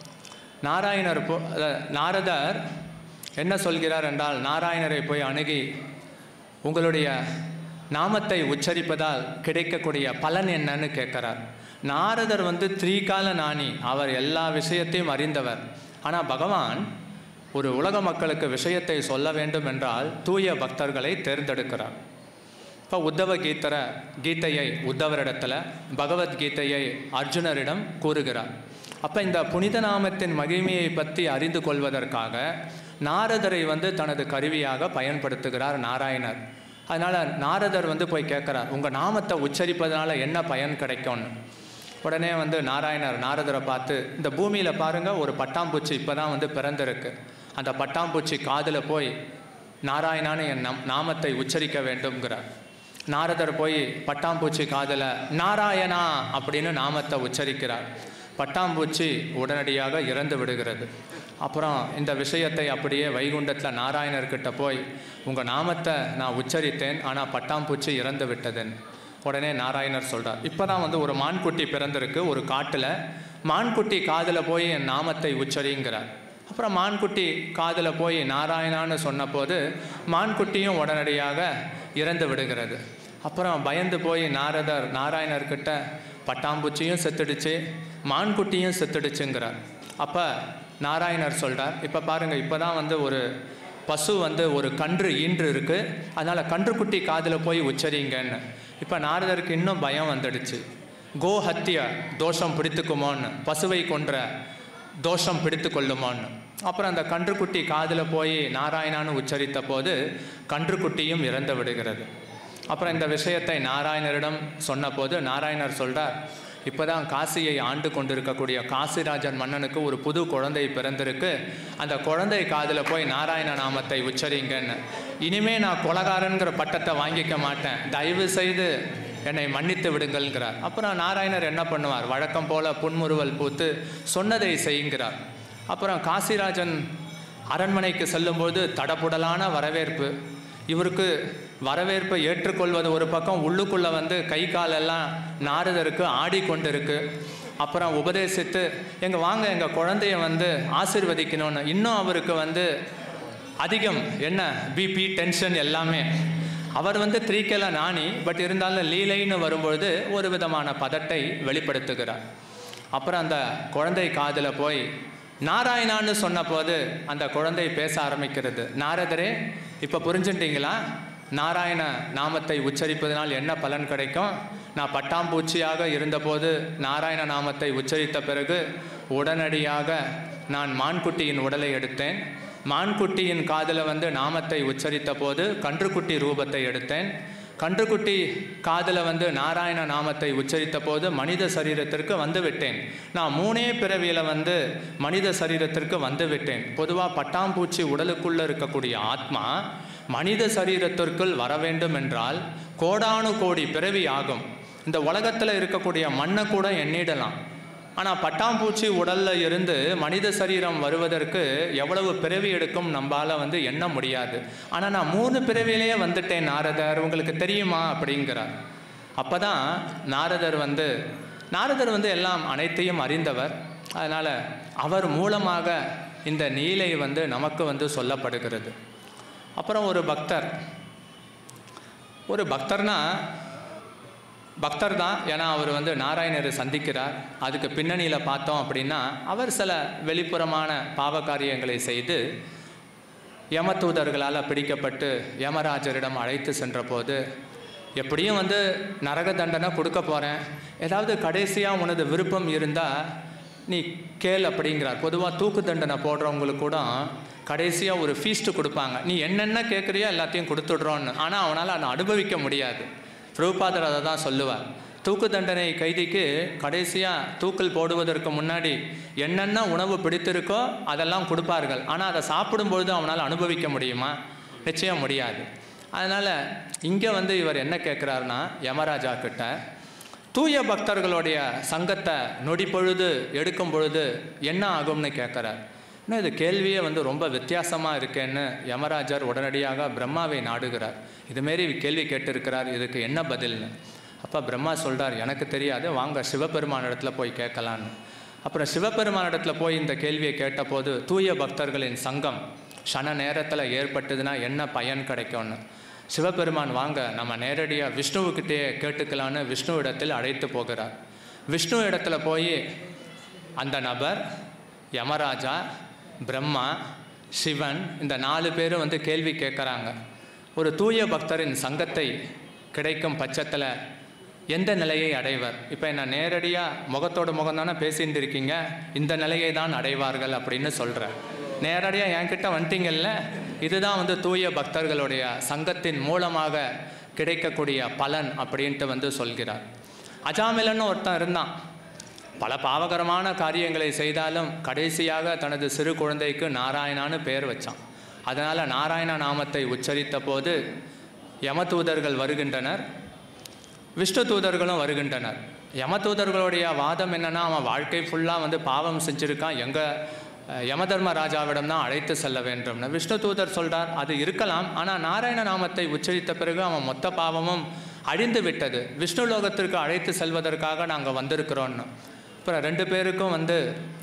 நாராயணர் போ அத- நாரதர் என்ன சொல்கிறார் என்றால் நாராயணரை போய் அணுகி உங்களுடைய நாமத்தை உச்சரிப்பதால் கிடைக்கக்கூடிய பலன் என்னன்னு கேட்குறார் நாரதர் வந்து த்ரீகால ஞானி அவர் எல்லா விஷயத்தையும் அறிந்தவர் ஆனால் பகவான் ஒரு உலக மக்களுக்கு விஷயத்தை சொல்ல வேண்டும் என்றால் தூய பக்தர்களை தேர்ந்தெடுக்கிறார் இப்போ உத்தவ கீதர கீதையை உத்தவரிடத்தில் பகவத்கீதையை அர்ஜுனரிடம் கூறுகிறார் அப்போ இந்த புனித நாமத்தின் மகிமையை பற்றி அறிந்து கொள்வதற்காக நாரதரை வந்து தனது கருவியாக பயன்படுத்துகிறார் நாராயணர் அதனால் நாரதர் வந்து போய் கேட்குறார் உங்கள் நாமத்தை உச்சரிப்பதனால என்ன பயன் கிடைக்கும்னு உடனே வந்து நாராயணர் நாரதரை பார்த்து இந்த பூமியில் பாருங்கள் ஒரு பட்டாம்பூச்சி இப்போ தான் வந்து பிறந்திருக்கு அந்த பட்டாம்பூச்சி காதில் போய் நாராயணான்னு என் நம் நாமத்தை உச்சரிக்க வேண்டும்ங்கிறார் நாரதர் போய் பட்டாம்பூச்சி காதில் நாராயணா அப்படின்னு நாமத்தை உச்சரிக்கிறார் பட்டாம்பூச்சி உடனடியாக இறந்து விடுகிறது அப்புறம் இந்த விஷயத்தை அப்படியே வைகுண்டத்தில் நாராயணர்கிட்ட போய் உங்கள் நாமத்தை நான் உச்சரித்தேன் ஆனால் பட்டாம்பூச்சி இறந்து விட்டதுன்னு உடனே நாராயணர் சொல்றார் இப்போ தான் வந்து ஒரு மான்குட்டி பிறந்திருக்கு ஒரு காட்டில் மான்குட்டி காதில் போய் என் நாமத்தை உச்சரிங்கிறார் அப்புறம் மான்குட்டி காதில் போய் நாராயணான்னு சொன்னபோது மான்குட்டியும் உடனடியாக இறந்து விடுகிறது அப்புறம் பயந்து போய் நாரதர் நாராயணர்கிட்ட பட்டாம்பூச்சியும் செத்துடுச்சு மான்குட்டியும் செத்துடுச்சுங்கிறார் அப்போ நாராயணர் சொல்றார் இப்போ பாருங்கள் இப்போ தான் வந்து ஒரு பசு வந்து ஒரு கன்று ஈன்று இருக்கு அதனால் கன்றுக்குட்டி காதில் போய் உச்சரிங்கன்னு இப்போ நாரதருக்கு இன்னும் பயம் வந்துடுச்சு கோ ஹத்திய தோஷம் பிடித்துக்குமோன்னு பசுவை கொன்ற தோஷம் பிடித்து கொள்ளுமோன்னு அப்புறம் அந்த கன்றுக்குட்டி காதில் போய் நாராயணான்னு உச்சரித்த போது கன்றுக்குட்டியும் இறந்து விடுகிறது அப்புறம் இந்த விஷயத்தை நாராயணரிடம் சொன்னபோது நாராயணர் சொல்றார் இப்போதான் காசியை ஆண்டு கொண்டிருக்கக்கூடிய காசிராஜன் மன்னனுக்கு ஒரு புது குழந்தை பிறந்திருக்கு அந்த குழந்தை காதில் போய் நாராயண நாமத்தை உச்சரிங்கன்னு இனிமே நான் கொலகாரங்கிற பட்டத்தை வாங்கிக்க மாட்டேன் தயவு செய்து என்னை மன்னித்து விடுங்கள்ங்கிறார் அப்புறம் நாராயணர் என்ன பண்ணுவார் வழக்கம் போல புன்முறுவல் பூத்து சொன்னதை செய்யுங்கிறார் அப்புறம் காசிராஜன் அரண்மனைக்கு செல்லும்போது தடபுடலான வரவேற்பு இவருக்கு வரவேற்பை ஏற்றுக்கொள்வது ஒரு பக்கம் உள்ளுக்குள்ளே வந்து கை காலெல்லாம் நாரதருக்கு ஆடிக்கொண்டிருக்கு அப்புறம் உபதேசித்து எங்க வாங்க எங்கள் குழந்தைய வந்து ஆசீர்வதிக்கணும்னு இன்னும் அவருக்கு வந்து அதிகம் என்ன பிபி டென்ஷன் எல்லாமே அவர் வந்து த்ரீக்கெல நாணி பட் இருந்தாலும் லீலைன்னு வரும்பொழுது ஒரு விதமான பதட்டை வெளிப்படுத்துகிறார் அப்புறம் அந்த குழந்தை காதில் போய் நாராயணான்னு சொன்னபோது அந்த குழந்தை பேச ஆரம்பிக்கிறது நாரதரே இப்போ புரிஞ்சுட்டீங்களா நாராயண நாமத்தை உச்சரிப்பதனால் என்ன பலன் கிடைக்கும் நான் பட்டாம்பூச்சியாக இருந்தபோது நாராயண நாமத்தை உச்சரித்த பிறகு உடனடியாக நான் மான்குட்டியின் உடலை எடுத்தேன் மான்குட்டியின் காதில் வந்து நாமத்தை உச்சரித்த போது கன்றுக்குட்டி ரூபத்தை எடுத்தேன் கன்றுக்குட்டி காதில் வந்து நாராயண நாமத்தை உச்சரித்த போது மனித சரீரத்திற்கு வந்து விட்டேன் நான் மூணே பிறவியில் வந்து மனித சரீரத்திற்கு வந்து விட்டேன் பொதுவாக பட்டாம்பூச்சி உடலுக்குள்ளே இருக்கக்கூடிய ஆத்மா மனித சரீரத்திற்குள் வர வேண்டும் என்றால் கோடானு கோடி பிறவி ஆகும் இந்த உலகத்தில் இருக்கக்கூடிய மண்ணை கூட எண்ணிடலாம் ஆனால் பட்டாம்பூச்சி உடலில் இருந்து மனித சரீரம் வருவதற்கு எவ்வளவு பிறவி எடுக்கும் நம்மளால் வந்து எண்ண முடியாது ஆனால் நான் மூணு பிறவிலேயே வந்துட்டேன் நாரதர் உங்களுக்கு தெரியுமா அப்படிங்கிறார் அப்போ தான் நாரதர் வந்து நாரதர் வந்து எல்லாம் அனைத்தையும் அறிந்தவர் அதனால் அவர் மூலமாக இந்த நீலை வந்து நமக்கு வந்து சொல்லப்படுகிறது அப்புறம் ஒரு பக்தர் ஒரு பக்தர்னா பக்தர் தான் ஏன்னா அவர் வந்து நாராயணரை சந்திக்கிறார் அதுக்கு பின்னணியில் பார்த்தோம் அப்படின்னா அவர் சில வெளிப்புறமான பாவ காரியங்களை செய்து யமதூதர்களால் பிடிக்கப்பட்டு யமராஜரிடம் அழைத்து சென்றபோது எப்படியும் வந்து நரக தண்டனை கொடுக்க போகிறேன் ஏதாவது கடைசியாக உனது விருப்பம் இருந்தால் நீ கேள் அப்படிங்கிறார் பொதுவாக தூக்கு தண்டனை போடுறவங்களுக்கு கூட கடைசியாக ஒரு ஃபீஸ்ட்டு கொடுப்பாங்க நீ என்னென்ன கேட்குறியோ எல்லாத்தையும் கொடுத்துட்றோன்னு ஆனால் அவனால் அதை அனுபவிக்க முடியாது பிரபுபாதர் அதை தான் சொல்லுவார் தூக்கு தண்டனை கைதிக்கு கடைசியாக தூக்கில் போடுவதற்கு முன்னாடி என்னென்ன உணவு பிடித்திருக்கோ அதெல்லாம் கொடுப்பார்கள் ஆனால் அதை சாப்பிடும்பொழுது அவனால் அனுபவிக்க முடியுமா நிச்சயம் முடியாது அதனால் இங்கே வந்து இவர் என்ன கேட்குறாருன்னா யமராஜா கிட்ட தூய பக்தர்களுடைய சங்கத்தை நொடி பொழுது எடுக்கும் பொழுது என்ன ஆகும்னு கேட்குறார் இன்னும் இது கேள்வியே வந்து ரொம்ப வித்தியாசமாக இருக்கேன்னு யமராஜர் உடனடியாக பிரம்மாவை நாடுகிறார் இதுமாரி கேள்வி கேட்டிருக்கிறார் இதுக்கு என்ன பதில்னு அப்போ பிரம்மா சொல்கிறார் எனக்கு தெரியாது வாங்க சிவபெருமான இடத்துல போய் கேட்கலான்னு அப்புறம் சிவபெருமான இடத்துல போய் இந்த கேள்வியை கேட்டபோது தூய பக்தர்களின் சங்கம் சன நேரத்தில் ஏற்பட்டதுன்னா என்ன பயன் கிடைக்கும்னு சிவபெருமான் வாங்க நம்ம நேரடியாக விஷ்ணுவுக்கிட்டே கேட்டுக்கலான்னு விஷ்ணு இடத்தில் அழைத்து போகிறார் விஷ்ணு இடத்துல போய் அந்த நபர் யமராஜா பிரம்மா சிவன் இந்த நாலு பேரும் வந்து கேள்வி கேட்குறாங்க ஒரு தூய பக்தரின் சங்கத்தை கிடைக்கும் பட்சத்தில் எந்த நிலையை அடைவர் இப்போ என்ன நேரடியாக முகத்தோட முகம் தானே பேசிட்டு இருக்கீங்க இந்த நிலையை தான் அடைவார்கள் அப்படின்னு சொல்கிறேன் நேரடியாக என்கிட்ட வந்துட்டீங்கல்ல இதுதான் வந்து தூய பக்தர்களுடைய சங்கத்தின் மூலமாக கிடைக்கக்கூடிய பலன் அப்படின்ட்டு வந்து சொல்கிறார் அஜாமிலன்னு ஒருத்தன் இருந்தான் பல பாவகரமான காரியங்களை செய்தாலும் கடைசியாக தனது சிறு குழந்தைக்கு நாராயணான்னு பெயர் வச்சான் அதனால் நாராயண நாமத்தை உச்சரித்த போது யமதூதர்கள் வருகின்றனர் விஷ்ணு தூதர்களும் வருகின்றனர் யமதூதர்களுடைய வாதம் என்னன்னா அவன் வாழ்க்கை ஃபுல்லாக வந்து பாவம் செஞ்சுருக்கான் எங்கள் யமதர்ம ராஜாவிடம் தான் அழைத்து செல்ல வேண்டும்னு விஷ்ணு தூதர் சொல்றார் அது இருக்கலாம் ஆனால் நாராயண நாமத்தை உச்சரித்த பிறகு அவன் மொத்த பாவமும் அழிந்து விட்டது விஷ்ணு லோகத்திற்கு அழைத்து செல்வதற்காக நாங்கள் வந்திருக்கிறோன்னு அப்புறம் ரெண்டு பேருக்கும் வந்து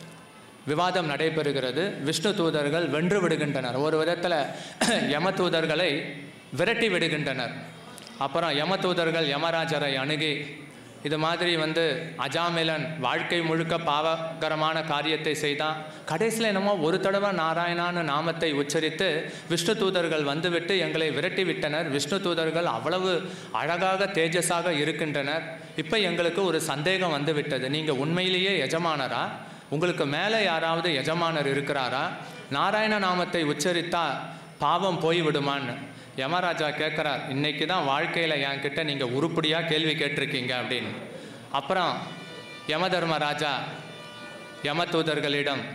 விவாதம் நடைபெறுகிறது விஷ்ணு தூதர்கள் வென்று விடுகின்றனர் ஒரு விதத்தில் யம தூதர்களை விரட்டி விடுகின்றனர் அப்புறம் யம தூதர்கள் யமராஜரை அணுகி இது மாதிரி வந்து அஜாமிலன் வாழ்க்கை முழுக்க பாவகரமான காரியத்தை செய்தான் கடைசியில் என்னமோ ஒரு தடவை நாராயணான்னு நாமத்தை உச்சரித்து விஷ்ணு தூதர்கள் வந்துவிட்டு எங்களை விரட்டி விட்டனர் விஷ்ணு தூதர்கள் அவ்வளவு அழகாக தேஜஸாக இருக்கின்றனர் இப்போ எங்களுக்கு ஒரு சந்தேகம் வந்து விட்டது நீங்கள் உண்மையிலேயே எஜமானரா உங்களுக்கு மேலே யாராவது எஜமானர் இருக்கிறாரா நாராயண நாமத்தை உச்சரித்தா பாவம் போய்விடுமான்னு யமராஜா கேட்குறார் இன்னைக்கு தான் வாழ்க்கையில் என்கிட்ட நீங்கள் உருப்படியாக கேள்வி கேட்டிருக்கீங்க அப்படின்னு அப்புறம் யமதர்மராஜா யமதூதர்களிடம்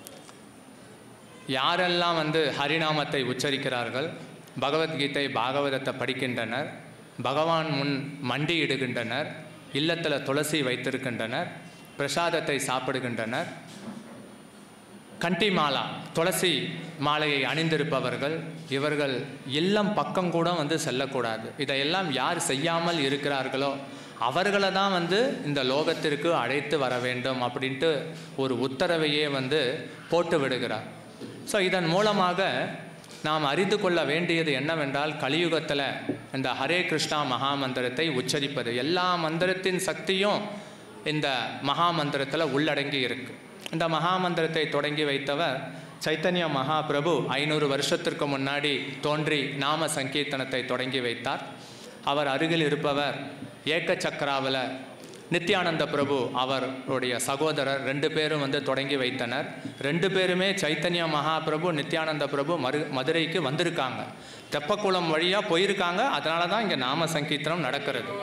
யாரெல்லாம் வந்து ஹரிநாமத்தை உச்சரிக்கிறார்கள் பகவத்கீதை பாகவதத்தை படிக்கின்றனர் பகவான் முன் மண்டியிடுகின்றனர் இல்லத்தில் துளசி வைத்திருக்கின்றனர் பிரசாதத்தை சாப்பிடுகின்றனர் கண்டி மாலா துளசி மாலையை அணிந்திருப்பவர்கள் இவர்கள் இல்லம் பக்கம் கூட வந்து செல்லக்கூடாது இதையெல்லாம் யார் செய்யாமல் இருக்கிறார்களோ அவர்களை தான் வந்து இந்த லோகத்திற்கு அழைத்து வர வேண்டும் அப்படின்ட்டு ஒரு உத்தரவையே வந்து போட்டு விடுகிறார் ஸோ இதன் மூலமாக நாம் அறிந்து கொள்ள வேண்டியது என்னவென்றால் கலியுகத்தில் இந்த ஹரே கிருஷ்ணா மகா மந்திரத்தை உச்சரிப்பது எல்லா மந்திரத்தின் சக்தியும் இந்த மகா மந்திரத்தில் உள்ளடங்கி இருக்கு இந்த மகா மந்திரத்தை தொடங்கி வைத்தவர் சைத்தன்ய மகாபிரபு ஐநூறு வருஷத்திற்கு முன்னாடி தோன்றி நாம சங்கீர்த்தனத்தை தொடங்கி வைத்தார் அவர் அருகில் இருப்பவர் ஏக்க சக்கராவில் நித்யானந்த பிரபு அவருடைய சகோதரர் ரெண்டு பேரும் வந்து தொடங்கி வைத்தனர் ரெண்டு பேருமே சைத்தன்ய மகாபிரபு நித்யானந்த பிரபு மரு மதுரைக்கு வந்திருக்காங்க தெப்பக்குளம் வழியாக போயிருக்காங்க அதனால தான் இங்கே நாம சங்கீர்த்தனம் நடக்கிறது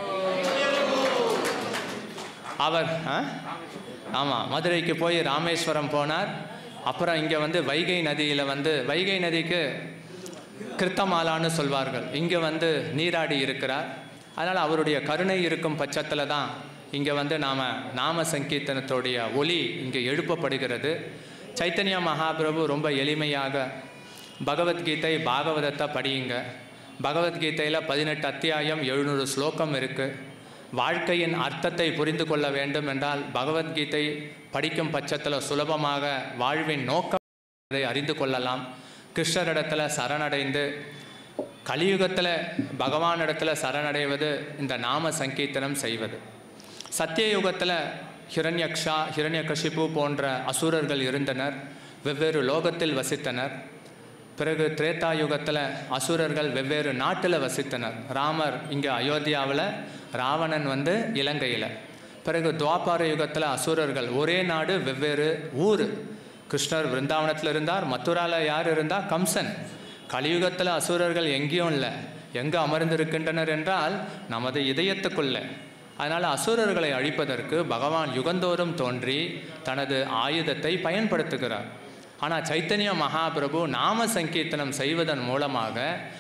அவர் ஆமாம் மதுரைக்கு போய் ராமேஸ்வரம் போனார் அப்புறம் இங்கே வந்து வைகை நதியில் வந்து வைகை நதிக்கு கிருத்தமாலான்னு சொல்வார்கள் இங்கே வந்து நீராடி இருக்கிறார் அதனால் அவருடைய கருணை இருக்கும் பட்சத்தில் தான் இங்கே வந்து நாம் நாம சங்கீர்த்தனத்துடைய ஒலி இங்கே எழுப்பப்படுகிறது சைத்தன்ய மகாபிரபு ரொம்ப எளிமையாக பகவத்கீதை பாகவதத்தை படியுங்க பகவத்கீதையில் பதினெட்டு அத்தியாயம் எழுநூறு ஸ்லோகம் இருக்குது வாழ்க்கையின் அர்த்தத்தை புரிந்து கொள்ள வேண்டும் என்றால் பகவத்கீதை படிக்கும் பட்சத்தில் சுலபமாக வாழ்வின் நோக்கம் அதை அறிந்து கொள்ளலாம் கிருஷ்ணரிடத்தில் சரணடைந்து கலியுகத்தில் பகவானிடத்தில் சரணடைவது இந்த நாம சங்கீர்த்தனம் செய்வது சத்தியயுகத்தில் ஹிரண்யக்ஷா ஹிரண்யகஷிபு போன்ற அசுரர்கள் இருந்தனர் வெவ்வேறு லோகத்தில் வசித்தனர் பிறகு திரேதா யுகத்தில் அசுரர்கள் வெவ்வேறு நாட்டில் வசித்தனர் ராமர் இங்கே அயோத்தியாவில் ராவணன் வந்து இலங்கையில் பிறகு துவாபார யுகத்தில் அசுரர்கள் ஒரே நாடு வெவ்வேறு ஊர் கிருஷ்ணர் விருந்தாவனத்தில் இருந்தார் மதுராவில் யார் இருந்தால் கம்சன் கலியுகத்தில் அசுரர்கள் எங்கேயும் இல்லை எங்கே அமர்ந்திருக்கின்றனர் என்றால் நமது இதயத்துக்குள்ளே அதனால் அசுரர்களை அழிப்பதற்கு பகவான் யுகந்தோறும் தோன்றி தனது ஆயுதத்தை பயன்படுத்துகிறார் ஆனால் சைத்தன்ய மகாபிரபு நாம சங்கீர்த்தனம் செய்வதன் மூலமாக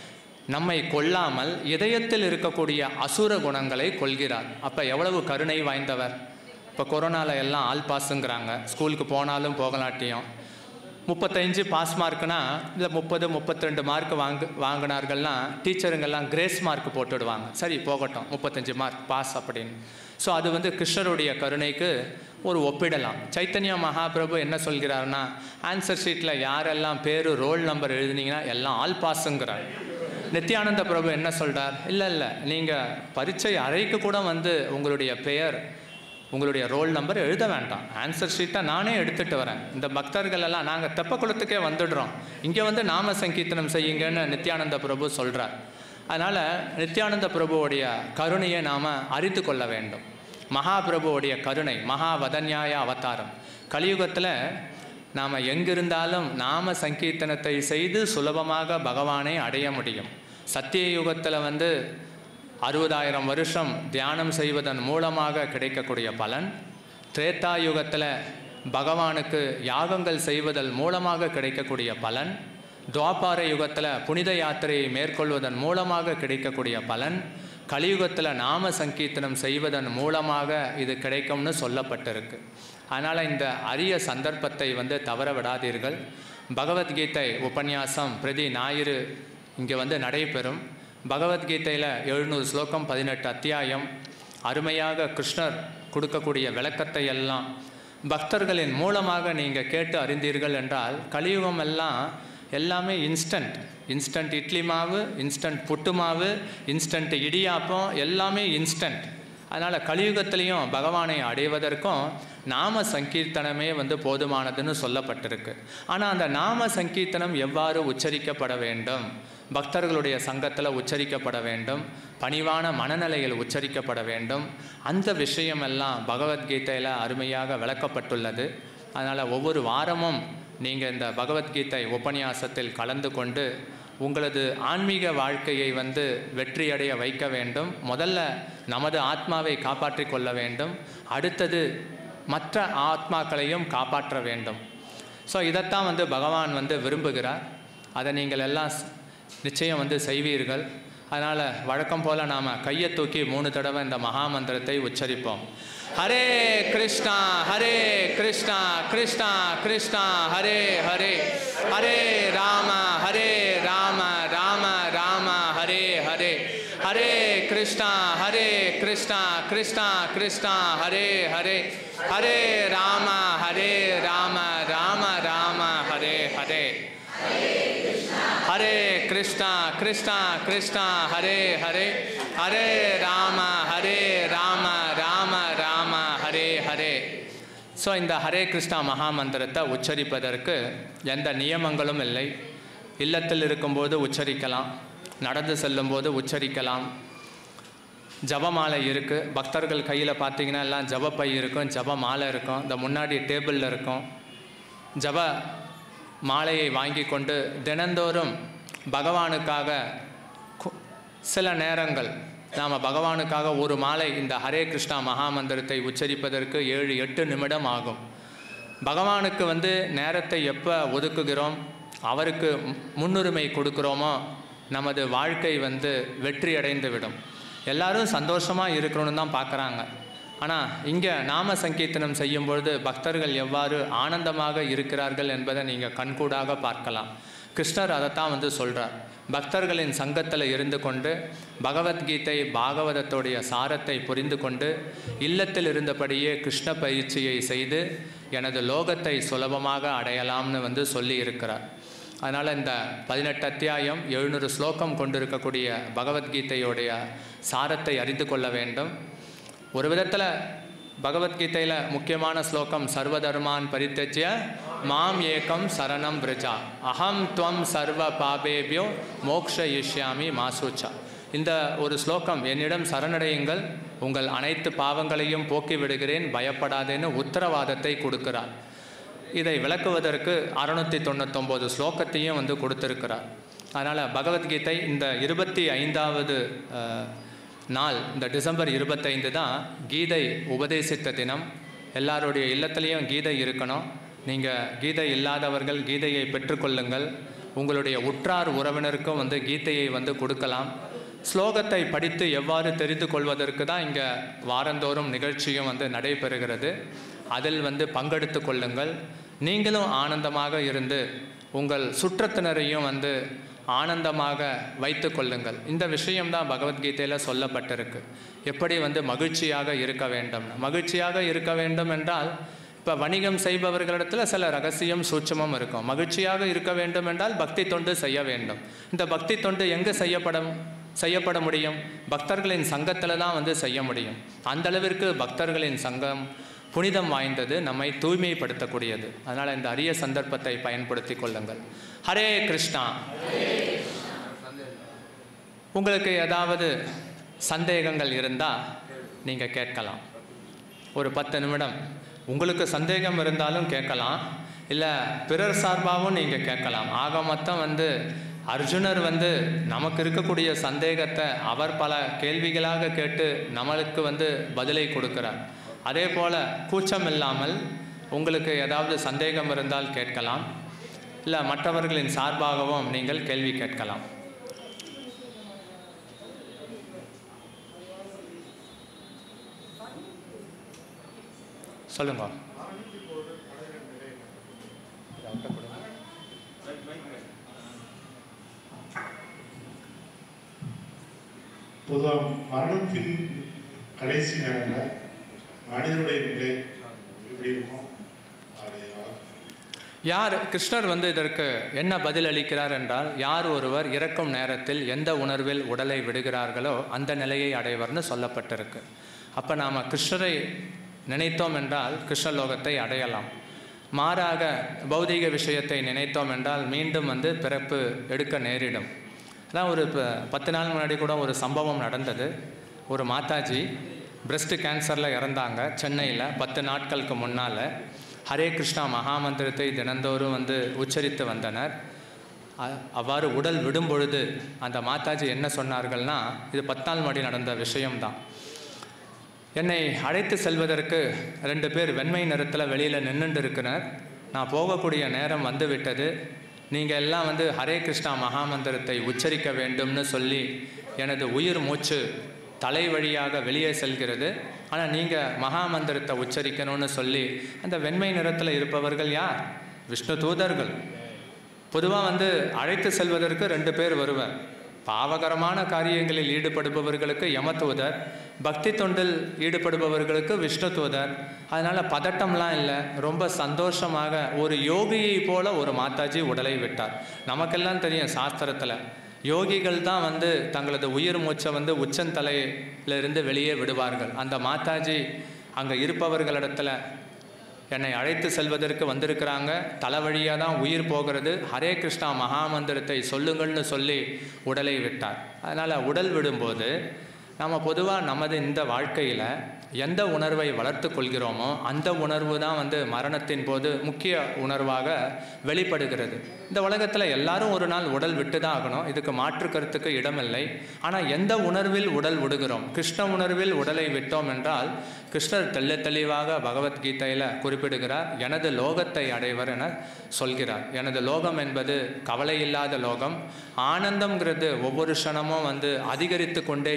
நம்மை கொல்லாமல் இதயத்தில் இருக்கக்கூடிய அசுர குணங்களை கொள்கிறார் அப்போ எவ்வளவு கருணை வாய்ந்தவர் இப்போ கொரோனாவில் எல்லாம் ஆல் பாஸுங்கிறாங்க ஸ்கூலுக்கு போனாலும் போகலாட்டியும் முப்பத்தஞ்சு பாஸ் மார்க்குனா இல்லை முப்பது முப்பத்திரெண்டு மார்க் வாங்கு வாங்கினார்கள்னா டீச்சருங்கெல்லாம் கிரேஸ் மார்க் போட்டுடுவாங்க சரி போகட்டும் முப்பத்தஞ்சு மார்க் பாஸ் அப்படின்னு ஸோ அது வந்து கிருஷ்ணருடைய கருணைக்கு ஒரு ஒப்பிடலாம் சைத்தன்ய மகாபிரபு என்ன சொல்கிறாருன்னா ஆன்சர் ஷீட்டில் யாரெல்லாம் பேர் ரோல் நம்பர் எழுதுனீங்கன்னா எல்லாம் ஆல் பாஸுங்கிறார் நித்யானந்த பிரபு என்ன சொல்கிறார் இல்லை இல்லை நீங்கள் பரீட்சை அறைக்கு கூட வந்து உங்களுடைய பெயர் உங்களுடைய ரோல் நம்பர் எழுத வேண்டாம் ஆன்சர் ஷீட்டை நானே எடுத்துகிட்டு வரேன் இந்த பக்தர்கள் எல்லாம் நாங்கள் தெப்பக்குளத்துக்கே வந்துடுறோம் இங்கே வந்து நாம சங்கீர்த்தனம் செய்யுங்கன்னு நித்யானந்த பிரபு சொல்கிறார் அதனால் நித்யானந்த பிரபுவோடைய கருணையை நாம் அறிந்து கொள்ள வேண்டும் மகாபிரபுவோடைய கருணை மகாவதன்யாய அவதாரம் கலியுகத்தில் நாம் எங்கிருந்தாலும் நாம சங்கீர்த்தனத்தை செய்து சுலபமாக பகவானை அடைய முடியும் சத்திய யுகத்தில் வந்து அறுபதாயிரம் வருஷம் தியானம் செய்வதன் மூலமாக கிடைக்கக்கூடிய பலன் திரேத்தா யுகத்தில் பகவானுக்கு யாகங்கள் செய்வதன் மூலமாக கிடைக்கக்கூடிய பலன் துவாபார யுகத்தில் புனித யாத்திரையை மேற்கொள்வதன் மூலமாக கிடைக்கக்கூடிய பலன் கலியுகத்தில் நாம சங்கீர்த்தனம் செய்வதன் மூலமாக இது கிடைக்கும்னு சொல்லப்பட்டிருக்கு அதனால் இந்த அரிய சந்தர்ப்பத்தை வந்து தவற விடாதீர்கள் பகவத்கீதை உபன்யாசம் பிரதி ஞாயிறு இங்கே வந்து நடைபெறும் பகவத்கீதையில் எழுநூறு ஸ்லோகம் பதினெட்டு அத்தியாயம் அருமையாக கிருஷ்ணர் கொடுக்கக்கூடிய விளக்கத்தை எல்லாம் பக்தர்களின் மூலமாக நீங்கள் கேட்டு அறிந்தீர்கள் என்றால் கலியுகம் எல்லாம் எல்லாமே இன்ஸ்டன்ட் இன்ஸ்டன்ட் இட்லி மாவு இன்ஸ்டன்ட் புட்டு மாவு இன்ஸ்டன்ட் இடியாப்பம் எல்லாமே இன்ஸ்டன்ட் அதனால் கலியுகத்திலையும் பகவானை அடைவதற்கும் நாம சங்கீர்த்தனமே வந்து போதுமானதுன்னு சொல்லப்பட்டிருக்கு ஆனால் அந்த நாம சங்கீர்த்தனம் எவ்வாறு உச்சரிக்கப்பட வேண்டும் பக்தர்களுடைய சங்கத்தில் உச்சரிக்கப்பட வேண்டும் பணிவான மனநிலையில் உச்சரிக்கப்பட வேண்டும் அந்த விஷயமெல்லாம் பகவத்கீதையில் அருமையாக விளக்கப்பட்டுள்ளது அதனால் ஒவ்வொரு வாரமும் நீங்கள் இந்த பகவத்கீதை உபன்யாசத்தில் கலந்து கொண்டு உங்களது ஆன்மீக வாழ்க்கையை வந்து வெற்றியடைய வைக்க வேண்டும் முதல்ல நமது ஆத்மாவை காப்பாற்றி கொள்ள வேண்டும் அடுத்தது மற்ற ஆத்மாக்களையும் காப்பாற்ற வேண்டும் ஸோ இதைத்தான் வந்து பகவான் வந்து விரும்புகிறார் அதை நீங்கள் எல்லாம் நிச்சயம் வந்து செய்வீர்கள் அதனால் வழக்கம் போல் நாம் கையை தூக்கி மூணு தடவை இந்த மகாமந்திரத்தை உச்சரிப்போம் ஹரே கிருஷ்ணா ஹரே கிருஷ்ணா கிருஷ்ணா கிருஷ்ணா ஹரே ஹரே ஹரே ராம ஹரே ராம ராம ராம ஹரே ஹரே ஹரே கிருஷ்ணா ஹரே கிருஷ்ணா கிருஷ்ணா கிருஷ்ணா ஹரே ஹரே ஹரே ராம ஹரே ராம ராம ராம ஹரே ஹரே ஹரே கிருஷ்ணா கிருஷ்ணா கிருஷ்ணா ஹரே ஹரே ஹரே ராம ஹரே ராம ராம ராம ஹரே ஹரே ஸோ இந்த ஹரே கிருஷ்ணா மகாமந்திரத்தை உச்சரிப்பதற்கு எந்த நியமங்களும் இல்லை இல்லத்தில் இருக்கும்போது உச்சரிக்கலாம் நடந்து செல்லும்போது உச்சரிக்கலாம் ஜபமாலை இருக்குது பக்தர்கள் கையில் பார்த்தீங்கன்னா எல்லாம் ஜபப்பை இருக்கும் ஜப மாலை இருக்கும் இந்த முன்னாடி டேபிளில் இருக்கும் ஜப மாலையை வாங்கி கொண்டு தினந்தோறும் பகவானுக்காக கு- சில நேரங்கள் நாம் பகவானுக்காக ஒரு மாலை இந்த ஹரே கிருஷ்ணா மகாமந்திரத்தை உச்சரிப்பதற்கு ஏழு எட்டு நிமிடம் ஆகும் பகவானுக்கு வந்து நேரத்தை எப்போ ஒதுக்குகிறோம் அவருக்கு மு- முன்னுரிமை கொடுக்குறோமோ நமது வாழ்க்கை வந்து வெற்றி அடைந்து விடும் எல்லாரும் சந்தோஷமாக இருக்கணும்னு தான் பார்க்குறாங்க ஆனால் இங்கே நாம சங்கீர்த்தனம் செய்யும் பொழுது பக்தர்கள் எவ்வாறு ஆனந்தமாக இருக்கிறார்கள் என்பதை நீங்கள் கண்கூடாக பார்க்கலாம் கிருஷ்ணர் அதைத்தான் வந்து சொல்கிறார் பக்தர்களின் சங்கத்தில் இருந்து கொண்டு பகவத்கீதை பாகவதத்துடைய சாரத்தை புரிந்து கொண்டு இல்லத்தில் இருந்தபடியே கிருஷ்ண பயிற்சியை செய்து எனது லோகத்தை சுலபமாக அடையலாம்னு வந்து சொல்லி இருக்கிறார் அதனால் இந்த பதினெட்டு அத்தியாயம் எழுநூறு ஸ்லோகம் கொண்டிருக்கக்கூடிய பகவத்கீதையுடைய சாரத்தை அறிந்து கொள்ள வேண்டும் ஒரு விதத்தில் பகவத்கீதையில் முக்கியமான ஸ்லோகம் சர்வதர்மான் பரித்தஜ்ய மாம் ஏகம் சரணம் விரஜா அகம் துவம் சர்வ பாபேபியோ மோக்ஷ யிஷ்யாமி மாசூச்சா இந்த ஒரு ஸ்லோகம் என்னிடம் சரணடையுங்கள் உங்கள் அனைத்து பாவங்களையும் போக்கி விடுகிறேன் பயப்படாதேன்னு உத்தரவாதத்தை கொடுக்கிறார் இதை விளக்குவதற்கு அறுநூற்றி தொண்ணூத்தொம்போது ஸ்லோகத்தையும் வந்து கொடுத்திருக்கிறார் அதனால் பகவத்கீதை இந்த இருபத்தி ஐந்தாவது அஹ், நாள் இந்த டிசம்பர் இருபத்தைந்து தான் கீதை உபதேசித்த தினம் எல்லாருடைய இல்லத்துலேயும் கீதை இருக்கணும் நீங்கள் கீதை இல்லாதவர்கள் கீதையை பெற்றுக்கொள்ளுங்கள் உங்களுடைய உற்றார் உறவினருக்கும் வந்து கீதையை வந்து கொடுக்கலாம் ஸ்லோகத்தை படித்து எவ்வாறு தெரிந்து கொள்வதற்கு தான் இங்கே வாரந்தோறும் நிகழ்ச்சியும் வந்து நடைபெறுகிறது அதில் வந்து பங்கெடுத்து கொள்ளுங்கள் நீங்களும் ஆனந்தமாக இருந்து உங்கள் சுற்றத்தினரையும் வந்து ஆனந்தமாக வைத்து கொள்ளுங்கள் இந்த விஷயம்தான் பகவத்கீதையில் சொல்லப்பட்டிருக்கு எப்படி வந்து மகிழ்ச்சியாக இருக்க வேண்டும் மகிழ்ச்சியாக இருக்க வேண்டும் என்றால் இப்போ வணிகம் செய்பவர்களிடத்தில் சில ரகசியம் சூட்சமும் இருக்கும் மகிழ்ச்சியாக இருக்க வேண்டும் என்றால் பக்தி தொண்டு செய்ய வேண்டும் இந்த பக்தி தொண்டு எங்கே செய்யப்படும் செய்யப்பட முடியும் பக்தர்களின் சங்கத்தில் தான் வந்து செய்ய முடியும் அந்த அளவிற்கு பக்தர்களின் சங்கம் புனிதம் வாய்ந்தது நம்மை தூய்மைப்படுத்தக்கூடியது அதனால் இந்த அரிய சந்தர்ப்பத்தை பயன்படுத்தி கொள்ளுங்கள் ஹரே கிருஷ்ணா உங்களுக்கு ஏதாவது சந்தேகங்கள் இருந்தால் நீங்கள் கேட்கலாம் ஒரு பத்து நிமிடம் உங்களுக்கு சந்தேகம் இருந்தாலும் கேட்கலாம் இல்லை பிறர் சார்பாகவும் நீங்கள் கேட்கலாம் ஆக மொத்தம் வந்து அர்ஜுனர் வந்து நமக்கு இருக்கக்கூடிய சந்தேகத்தை அவர் பல கேள்விகளாக கேட்டு நம்மளுக்கு வந்து பதிலை கொடுக்கிறார் அதே போல் கூச்சம் இல்லாமல் உங்களுக்கு ஏதாவது சந்தேகம் இருந்தால் கேட்கலாம் இல்லை மற்றவர்களின் சார்பாகவும் நீங்கள் கேள்வி கேட்கலாம் சொல்லுங்க பொதுவாக மரணத்தின் கடைசி நேரத்தில் மனிதனுடைய நிலை எப்படி இருக்கும் அதை யார் கிருஷ்ணர் வந்து இதற்கு என்ன பதில் அளிக்கிறார் என்றால் யார் ஒருவர் இறக்கும் நேரத்தில் எந்த உணர்வில் உடலை விடுகிறார்களோ அந்த நிலையை அடைவர்னு சொல்லப்பட்டிருக்கு அப்போ நாம் கிருஷ்ணரை நினைத்தோம் என்றால் கிருஷ்ணலோகத்தை அடையலாம் மாறாக பௌதீக விஷயத்தை நினைத்தோம் என்றால் மீண்டும் வந்து பிறப்பு எடுக்க நேரிடும் அதான் ஒரு ப- பத்து நாள் முன்னாடி கூட ஒரு சம்பவம் நடந்தது ஒரு மாதாஜி பிரஸ்ட் கேன்சரில் இறந்தாங்க சென்னையில் பத்து நாட்களுக்கு முன்னால் ஹரே கிருஷ்ணா மகாமந்திரத்தை தினந்தோறும் வந்து உச்சரித்து வந்தனர் அ- அவ்வாறு உடல் விடும் பொழுது அந்த மாதாஜி என்ன சொன்னார்கள்னா இது பத்தாள் மடி நடந்த விஷயம்தான் என்னை அழைத்து செல்வதற்கு ரெண்டு பேர் வெண்மை நிறத்தில் வெளியில் நின்றுட்டு இருக்கிறனர் நான் போகக்கூடிய நேரம் வந்து விட்டது நீங்கள் எல்லாம் வந்து ஹரே கிருஷ்ணா மகாமந்திரத்தை உச்சரிக்க வேண்டும்னு சொல்லி எனது உயிர் மூச்சு தலை வழியாக வெளியே செல்கிறது ஆனால் நீங்கள் மகாமந்திரத்தை உச்சரிக்கணும்னு சொல்லி அந்த வெண்மை நிறத்தில் இருப்பவர்கள் யார் விஷ்ணு தூதர்கள் பொதுவாக வந்து அழைத்து செல்வதற்கு ரெண்டு பேர் வருவர் பாவகரமான காரியங்களில் ஈடுபடுபவர்களுக்கு யமதூதர் பக்தி தொண்டில் ஈடுபடுபவர்களுக்கு விஷ்ணு தூதர் அதனால் பதட்டம்லாம் இல்லை ரொம்ப சந்தோஷமாக ஒரு யோகியை போல ஒரு மாதாஜி உடலை விட்டார் நமக்கெல்லாம் தெரியும் சாஸ்திரத்தில் யோகிகள் தான் வந்து தங்களது உயிர் மூச்சை வந்து உச்சந்தலையிலிருந்து வெளியே விடுவார்கள் அந்த மாதாஜி அங்கே இருப்பவர்களிடத்துல என்னை அழைத்து செல்வதற்கு வந்திருக்கிறாங்க தலை வழியாக தான் உயிர் போகிறது ஹரே கிருஷ்ணா மகாமந்திரத்தை சொல்லுங்கள்னு சொல்லி உடலை விட்டார் அதனால் உடல் விடும்போது நம்ம பொதுவாக நமது இந்த வாழ்க்கையில் எந்த உணர்வை வளர்த்து கொள்கிறோமோ அந்த உணர்வு தான் வந்து மரணத்தின் போது முக்கிய உணர்வாக வெளிப்படுகிறது இந்த உலகத்தில் எல்லாரும் ஒரு நாள் உடல் விட்டு தான் ஆகணும் இதுக்கு மாற்று கருத்துக்கு இடமில்லை ஆனால் எந்த உணர்வில் உடல் விடுகிறோம் கிருஷ்ண உணர்வில் உடலை விட்டோம் என்றால் கிருஷ்ணர் தெள்ள தெளிவாக பகவத்கீதையில் குறிப்பிடுகிறார் எனது லோகத்தை அடைவர் என சொல்கிறார் எனது லோகம் என்பது கவலை இல்லாத லோகம் ஆனந்தம்ங்கிறது ஒவ்வொரு க்ஷணமும் வந்து அதிகரித்து கொண்டே இருக்கக்கூடிய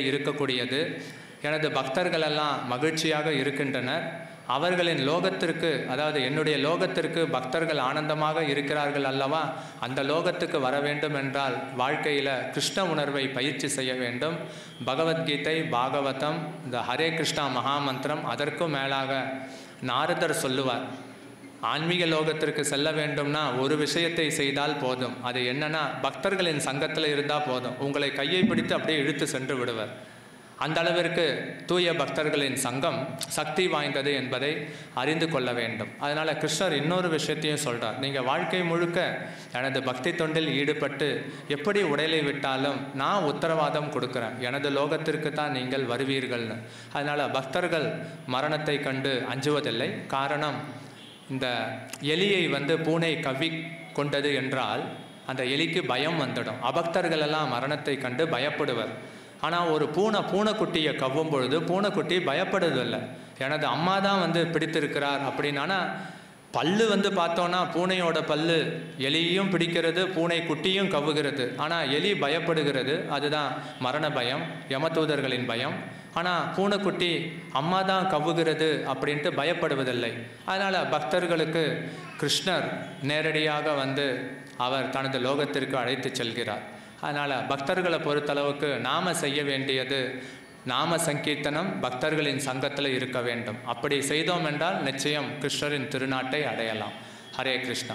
கூடியது எனது பக்தர்கள் எல்லாம் மகிழ்ச்சியாக இருக்கின்றனர் அவர்களின் லோகத்திற்கு அதாவது என்னுடைய லோகத்திற்கு பக்தர்கள் ஆனந்தமாக இருக்கிறார்கள் அல்லவா அந்த லோகத்துக்கு வர வேண்டும் என்றால் வாழ்க்கையில் கிருஷ்ண உணர்வை பயிற்சி செய்ய வேண்டும் பகவத்கீதை பாகவதம் இந்த ஹரே கிருஷ்ணா மகாமந்திரம் அதற்கும் மேலாக நாரதர் சொல்லுவார் ஆன்மீக லோகத்திற்கு செல்ல வேண்டும்னா ஒரு விஷயத்தை செய்தால் போதும் அது என்னன்னா பக்தர்களின் சங்கத்தில் இருந்தால் போதும் உங்களை கையை பிடித்து அப்படியே இழுத்து சென்று விடுவர் அந்த அளவிற்கு தூய பக்தர்களின் சங்கம் சக்தி வாய்ந்தது என்பதை அறிந்து கொள்ள வேண்டும் அதனால் கிருஷ்ணர் இன்னொரு விஷயத்தையும் சொல்கிறார் நீங்கள் வாழ்க்கை முழுக்க எனது பக்தி தொண்டில் ஈடுபட்டு எப்படி உடலை விட்டாலும் நான் உத்தரவாதம் கொடுக்குறேன் எனது லோகத்திற்கு தான் நீங்கள் வருவீர்கள்னு அதனால் பக்தர்கள் மரணத்தை கண்டு அஞ்சுவதில்லை காரணம் இந்த எலியை வந்து பூனை கவ்வி கொண்டது என்றால் அந்த எலிக்கு பயம் வந்துடும் அபக்தர்கள் எல்லாம் மரணத்தை கண்டு பயப்படுவர் ஆனால் ஒரு பூனை பூனைக்குட்டியை கவ்வும் பொழுது பூனைக்குட்டி பயப்படுவதில்லை எனது அம்மா தான் வந்து பிடித்திருக்கிறார் அப்படின்னா பல்லு வந்து பார்த்தோன்னா பூனையோட பல்லு எலியையும் பிடிக்கிறது பூனை குட்டியும் கவ்வுகிறது ஆனால் எலி பயப்படுகிறது அதுதான் மரண பயம் யமதூதர்களின் பயம் ஆனால் பூனைக்குட்டி அம்மா தான் கவ்வுகிறது அப்படின்ட்டு பயப்படுவதில்லை அதனால் பக்தர்களுக்கு கிருஷ்ணர் நேரடியாக வந்து அவர் தனது லோகத்திற்கு அழைத்து செல்கிறார் அதனால் பக்தர்களை பொறுத்தளவுக்கு நாம் செய்ய வேண்டியது நாம சங்கீர்த்தனம் பக்தர்களின் சங்கத்தில் இருக்க வேண்டும் அப்படி செய்தோம் என்றால் நிச்சயம் கிருஷ்ணரின் திருநாட்டை அடையலாம் ஹரே கிருஷ்ணா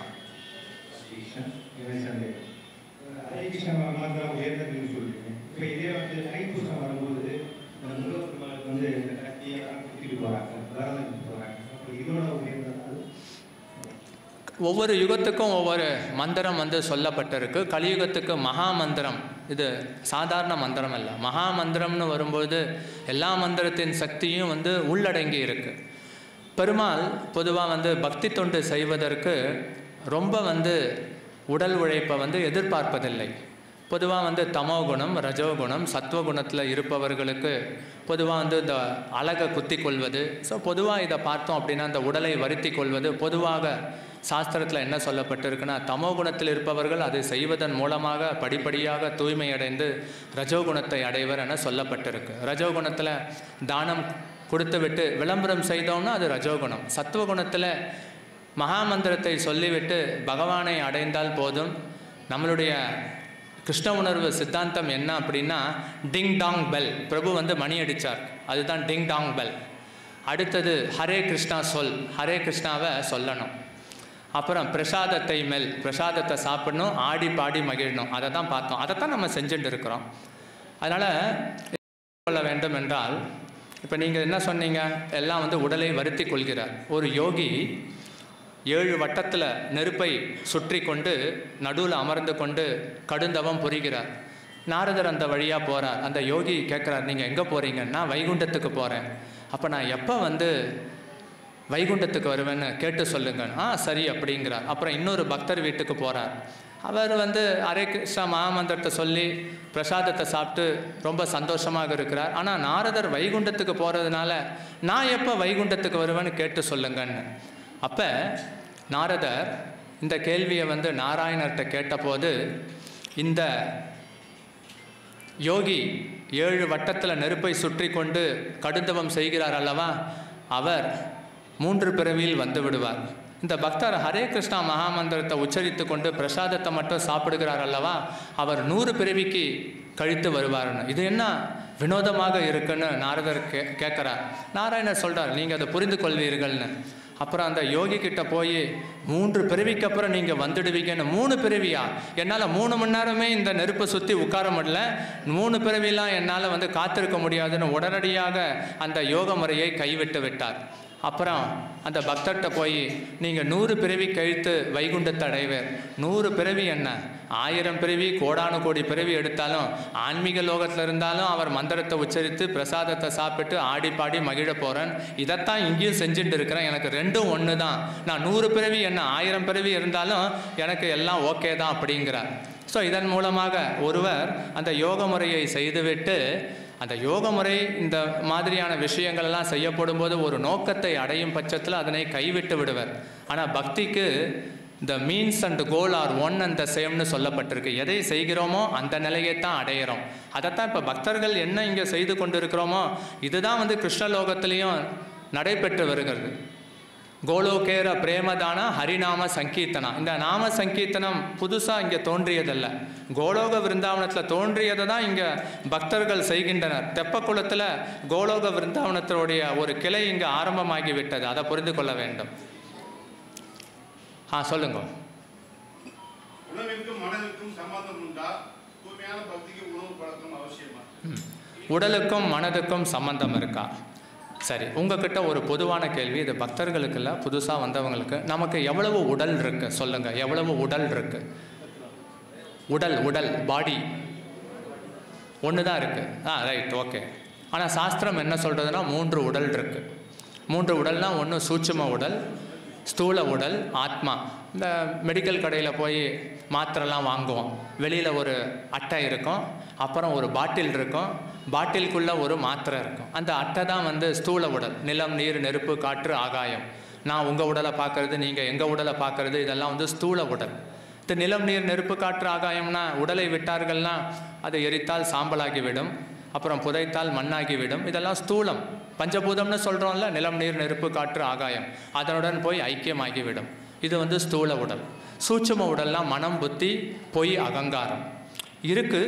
ஹரே கிருஷ்ணா மாத்திரம் உயர்ந்ததுன்னு சொல்லிருக்கேன் இப்போ இதே வந்து தைப்பூசம் வரும்போது இந்த முருகப்பெருமாளுக்கு வந்து இந்த கத்தியெல்லாம் குத்திட்டு போகிறாங்க விரதம் போகிறாங்க அப்போ இதோட உயர்ந்தது ஒவ்வொரு யுகத்துக்கும் ஒவ்வொரு மந்திரம் வந்து சொல்லப்பட்டிருக்கு கலியுகத்துக்கு மகா மந்திரம் இது சாதாரண மந்திரம் அல்ல மகா மந்திரம்னு வரும்போது எல்லா மந்திரத்தின் சக்தியும் வந்து உள்ளடங்கி இருக்கு பெருமாள் பொதுவாக வந்து பக்தி தொண்டு செய்வதற்கு ரொம்ப வந்து உடல் உழைப்பை வந்து எதிர்பார்ப்பதில்லை பொதுவாக வந்து தமோகுணம் ரஜோகுணம் சத்வகுணத்தில் இருப்பவர்களுக்கு பொதுவாக வந்து இந்த அழகை குத்தி கொள்வது ஸோ பொதுவாக இதை பார்த்தோம் அப்படின்னா இந்த உடலை வருத்தி கொள்வது பொதுவாக சாஸ்திரத்தில் என்ன சொல்லப்பட்டிருக்குன்னா தமோ குணத்தில் இருப்பவர்கள் அதை செய்வதன் மூலமாக படிப்படியாக தூய்மை அடைந்து ரஜோகுணத்தை அடைவர் என சொல்லப்பட்டிருக்கு ரஜோகுணத்தில் தானம் கொடுத்து விட்டு விளம்பரம் செய்தோம்னா அது ரஜோகுணம் சத்துவகுணத்தில் மகாமந்திரத்தை சொல்லிவிட்டு பகவானை அடைந்தால் போதும் நம்மளுடைய கிருஷ்ண உணர்வு சித்தாந்தம் என்ன அப்படின்னா டிங் டாங் பெல் பிரபு வந்து மணி அடித்தார் அதுதான் டிங் டாங் பெல் அடுத்தது ஹரே கிருஷ்ணா சொல் ஹரே கிருஷ்ணாவை சொல்லணும் அப்புறம் பிரசாதத்தை மெல் பிரசாதத்தை சாப்பிடணும் ஆடி பாடி மகிழணும் அதை தான் பார்த்தோம் அதை தான் நம்ம செஞ்சுட்டு இருக்கிறோம் அதனால் கொள்ள வேண்டும் என்றால் இப்போ நீங்கள் என்ன சொன்னீங்க எல்லாம் வந்து உடலை வருத்தி கொள்கிறார் ஒரு யோகி ஏழு வட்டத்தில் நெருப்பை சுற்றி கொண்டு நடுவில் அமர்ந்து கொண்டு கடுந்தவம் புரிகிறார் நாரதர் அந்த வழியாக போகிறார் அந்த யோகி கேட்குறார் நீங்கள் எங்கே போகிறீங்க நான் வைகுண்டத்துக்கு போகிறேன் அப்போ நான் எப்போ வந்து வைகுண்டத்துக்கு வருவேன்னு கேட்டு சொல்லுங்க ஆ சரி அப்படிங்கிறார் அப்புறம் இன்னொரு பக்தர் வீட்டுக்கு போகிறார் அவர் வந்து ஹரே கிருஷ்ணா மகாமந்திரத்தை சொல்லி பிரசாதத்தை சாப்பிட்டு ரொம்ப சந்தோஷமாக இருக்கிறார் ஆனால் நாரதர் வைகுண்டத்துக்கு போகிறதுனால நான் எப்போ வைகுண்டத்துக்கு வருவேன்னு கேட்டு சொல்லுங்கன்னு அப்போ நாரதர் இந்த கேள்வியை வந்து நாராயணர்கிட்ட கேட்டபோது இந்த யோகி ஏழு வட்டத்தில் நெருப்பை சுற்றி கொண்டு கடுந்தவம் செய்கிறார் அல்லவா அவர் மூன்று பிறவியில் வந்து விடுவார் இந்த பக்தர் ஹரே கிருஷ்ணா மகாமந்திரத்தை உச்சரித்து கொண்டு பிரசாதத்தை மட்டும் சாப்பிடுகிறார் அல்லவா அவர் நூறு பிறவிக்கு கழித்து வருவார்னு இது என்ன வினோதமாக இருக்குன்னு நாரதர் கே கேட்குறார் நாராயணர் சொல்கிறார் நீங்கள் அதை புரிந்து கொள்வீர்கள்னு அப்புறம் அந்த யோகி கிட்ட போய் மூன்று பிறவிக்கு அப்புறம் நீங்கள் வந்துடுவீங்கன்னு மூணு பிறவியா என்னால் மூணு மணி நேரமே இந்த நெருப்பை சுற்றி உட்கார முடியல மூணு பிறவிலாம் என்னால் வந்து காத்திருக்க முடியாதுன்னு உடனடியாக அந்த யோக முறையை கைவிட்டு விட்டார் அப்புறம் அந்த பக்தர்கிட்ட போய் நீங்கள் நூறு பிறவி கழித்து வைகுண்டத்தை அடைவர் நூறு பிறவி என்ன ஆயிரம் பிறவி கோடானு கோடி பிறவி எடுத்தாலும் ஆன்மீக லோகத்தில் இருந்தாலும் அவர் மந்திரத்தை உச்சரித்து பிரசாதத்தை சாப்பிட்டு ஆடி பாடி மகிழ போகிறேன் இதைத்தான் இங்கேயும் செஞ்சுட்டு இருக்கிறேன் எனக்கு ரெண்டும் ஒன்று தான் நான் நூறு பிறவி என்ன ஆயிரம் பிறவி இருந்தாலும் எனக்கு எல்லாம் ஓகே தான் அப்படிங்கிறார் ஸோ இதன் மூலமாக ஒருவர் அந்த யோக முறையை செய்துவிட்டு அந்த யோக முறை இந்த மாதிரியான விஷயங்கள் எல்லாம் செய்யப்படும் போது ஒரு நோக்கத்தை அடையும் பட்சத்தில் அதனை கைவிட்டு விடுவர் ஆனால் பக்திக்கு the means and goal are one and the சேம்னு சொல்லப்பட்டிருக்கு எதை செய்கிறோமோ அந்த நிலையை தான் அடையிறோம் அதைத்தான் இப்போ பக்தர்கள் என்ன இங்கே செய்து கொண்டிருக்கிறோமோ இதுதான் வந்து கிருஷ்ணலோகத்திலையும் நடைபெற்று வருகிறது கோலோகேர பிரேமதான ஹரிநாம சங்கீர்த்தனா இந்த நாம சங்கீர்த்தனம் புதுசாக இங்கே தோன்றியதல்ல கோலோக விருந்தாவனத்தில் தோன்றியதை தான் இங்கே பக்தர்கள் செய்கின்றனர் தெப்பக்குளத்தில் கோலோக விருந்தாவனத்தினுடைய ஒரு கிளை இங்கே ஆரம்பமாகி விட்டது அதை புரிந்து கொள்ள வேண்டும் ஆ சொல்லுங்க உணவிற்கும் மனதிற்கும் சம்பந்தம் உண்டா தூய்மையான பக்திக்கு உணவு பழக்கம் அவசியமா உடலுக்கும் மனதுக்கும் சம்பந்தம் இருக்கா சரி உங்ககிட்ட ஒரு பொதுவான கேள்வி இது பக்தர்களுக்கு இல்லை புதுசாக வந்தவங்களுக்கு நமக்கு எவ்வளவு உடல் இருக்கு சொல்லுங்க எவ்வளவு உடல் இருக்கு உடல் உடல் பாடி ஒன்று தான் இருக்கு ஆ ரைட் ஓகே ஆனால் சாஸ்திரம் என்ன சொல்றதுன்னா மூன்று உடல் இருக்கு மூன்று உடல்னா ஒன்று சூட்சும உடல் ஸ்தூல உடல் ஆத்மா இந்த மெடிக்கல் கடையில் போய் மாத்திரைலாம் வாங்குவோம் வெளியில் ஒரு அட்டை இருக்கும் அப்புறம் ஒரு பாட்டில் இருக்கும் பாட்டிலுக்குள்ளே ஒரு மாத்திரை இருக்கும் அந்த அட்டை தான் வந்து ஸ்தூல உடல் நிலம் நீர் நெருப்பு காற்று ஆகாயம் நான் உங்கள் உடலை பார்க்கறது நீங்கள் எங்கள் உடலை பார்க்கறது இதெல்லாம் வந்து ஸ்தூல உடல் இந்த நிலம் நீர் நெருப்பு காற்று ஆகாயம்னா உடலை விட்டார்கள்னா அதை எரித்தால் சாம்பலாகிவிடும் அப்புறம் புதைத்தால் மண்ணாகிவிடும் இதெல்லாம் ஸ்தூலம் பஞ்சபூதம்னு சொல்கிறோம்ல நிலம் நீர் நெருப்பு காற்று ஆகாயம் அதனுடன் போய் ஐக்கியமாகிவிடும் இது வந்து ஸ்தூல உடல் சூட்சும உடல்லாம் மனம் புத்தி பொய் அகங்காரம் இருக்கு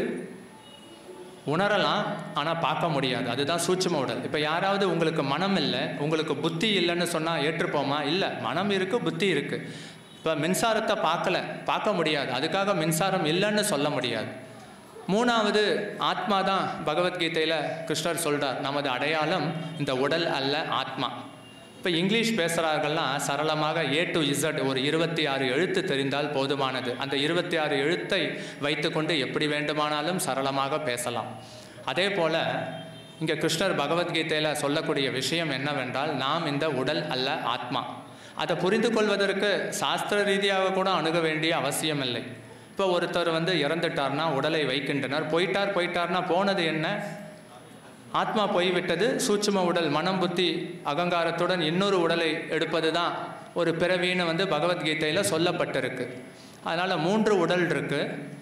உணரலாம் ஆனால் பார்க்க முடியாது அதுதான் சூட்சும உடல் இப்போ யாராவது உங்களுக்கு மனம் இல்லை உங்களுக்கு புத்தி இல்லைன்னு சொன்னால் ஏற்றுப்போமா இல்லை மனம் இருக்குது புத்தி இருக்குது இப்போ மின்சாரத்தை பார்க்கல பார்க்க முடியாது அதுக்காக மின்சாரம் இல்லைன்னு சொல்ல முடியாது மூணாவது ஆத்மா தான் பகவத்கீதையில் கிருஷ்ணர் சொல்றார் நமது அடையாளம் இந்த உடல் அல்ல ஆத்மா இப்போ இங்கிலீஷ் பேசுகிறார்கள்லாம் சரளமாக ஏ டு இசட் ஒரு இருபத்தி ஆறு எழுத்து தெரிந்தால் போதுமானது அந்த இருபத்தி ஆறு எழுத்தை வைத்துக்கொண்டு எப்படி வேண்டுமானாலும் சரளமாக பேசலாம் அதே போல் இங்கே கிருஷ்ணர் பகவத்கீதையில் சொல்லக்கூடிய விஷயம் என்னவென்றால் நாம் இந்த உடல் அல்ல ஆத்மா அதை புரிந்து கொள்வதற்கு சாஸ்திர ரீதியாக கூட அணுக வேண்டிய அவசியம் இல்லை இப்போ ஒருத்தர் வந்து இறந்துட்டார்னா உடலை வைக்கின்றனர் போயிட்டார் போயிட்டார்னா போனது என்ன ஆத்மா போய்விட்டது சூட்சும உடல் மனம் புத்தி அகங்காரத்துடன் இன்னொரு உடலை எடுப்பது தான் ஒரு பிறவின்னு வந்து பகவத்கீதையில் சொல்லப்பட்டிருக்கு அதனால் மூன்று உடல் இருக்கு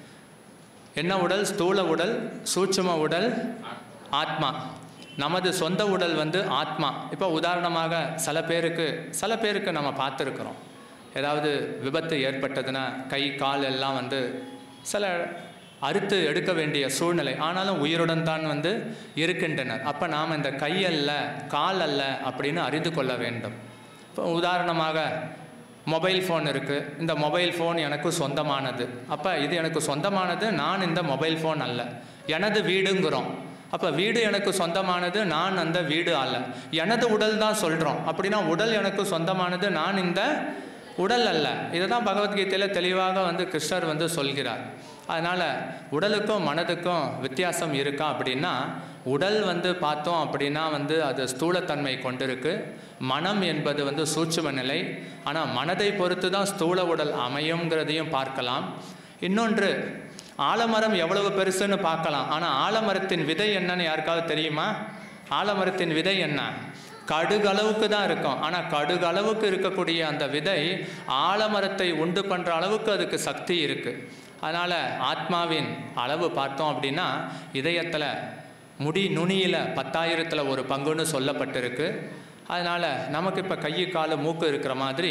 என்ன உடல் ஸ்தூல உடல் சூட்சும உடல் ஆத்மா நமது சொந்த உடல் வந்து ஆத்மா இப்போ உதாரணமாக சில பேருக்கு சில பேருக்கு நம்ம பார்த்துருக்குறோம் ஏதாவது விபத்து ஏற்பட்டதுன்னா கை கால் எல்லாம் வந்து சில அறுத்து எடுக்க வேண்டிய சூழ்நிலை ஆனாலும் உயிருடன் தான் வந்து இருக்கின்றனர் அப்போ நாம் இந்த கை அல்ல கால் அல்ல அப்படின்னு அறிந்து கொள்ள வேண்டும் இப்போ உதாரணமாக மொபைல் ஃபோன் இருக்குது இந்த மொபைல் ஃபோன் எனக்கு சொந்தமானது அப்போ இது எனக்கு சொந்தமானது நான் இந்த மொபைல் ஃபோன் அல்ல எனது வீடுங்கிறோம் அப்போ வீடு எனக்கு சொந்தமானது நான் அந்த வீடு அல்ல எனது உடல் தான் சொல்கிறோம் அப்படின்னா உடல் எனக்கு சொந்தமானது நான் இந்த உடல் அல்ல இதை தான் பகவத்கீதையில் தெளிவாக வந்து கிருஷ்ணர் வந்து சொல்கிறார் அதனால் உடலுக்கும் மனதுக்கும் வித்தியாசம் இருக்கா அப்படின்னா உடல் வந்து பார்த்தோம் அப்படின்னா வந்து அது ஸ்தூலத்தன்மை கொண்டிருக்கு மனம் என்பது வந்து சூட்சும நிலை ஆனால் மனதை பொறுத்து தான் ஸ்தூல உடல் அமையுங்கிறதையும் பார்க்கலாம் இன்னொன்று ஆலமரம் எவ்வளவு பெருசுன்னு பார்க்கலாம் ஆனால் ஆலமரத்தின் விதை என்னன்னு யாருக்காவது தெரியுமா ஆலமரத்தின் விதை என்ன கடுகளவுக்கு தான் இருக்கும் ஆனால் கடுகளவுக்கு இருக்கக்கூடிய அந்த விதை ஆலமரத்தை உண்டு பண்ணுற அளவுக்கு அதுக்கு சக்தி இருக்குது அதனால் ஆத்மாவின் அளவு பார்த்தோம் அப்படின்னா இதயத்தில் முடி நுனியில் பத்தாயிரத்தில் ஒரு பங்குன்னு சொல்லப்பட்டிருக்கு அதனால் நமக்கு இப்போ கை காலு மூக்கு இருக்கிற மாதிரி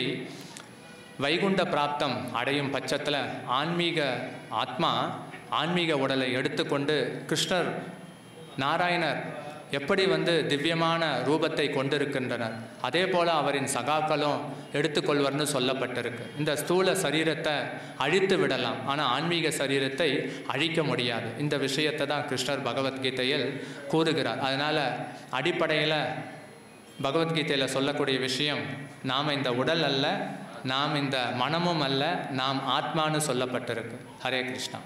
வைகுண்ட பிராப்தம் அடையும் பட்சத்தில் ஆன்மீக ஆத்மா ஆன்மீக உடலை எடுத்துக்கொண்டு கிருஷ்ணர் நாராயணர் எப்படி வந்து திவ்யமான ரூபத்தை கொண்டிருக்கின்றனர் அதே போல் அவரின் சகாக்களும் எடுத்துக்கொள்வர்னு சொல்லப்பட்டிருக்கு இந்த ஸ்தூல சரீரத்தை அழித்து விடலாம் ஆனால் ஆன்மீக சரீரத்தை அழிக்க முடியாது இந்த விஷயத்தை தான் கிருஷ்ணர் பகவத்கீதையில் கூறுகிறார் அதனால் அடிப்படையில் பகவத்கீதையில் சொல்லக்கூடிய விஷயம் நாம் இந்த உடல் அல்ல நாம் இந்த மனமும் அல்ல நாம் ஆத்மான்னு சொல்லப்பட்டிருக்கு ஹரே கிருஷ்ணா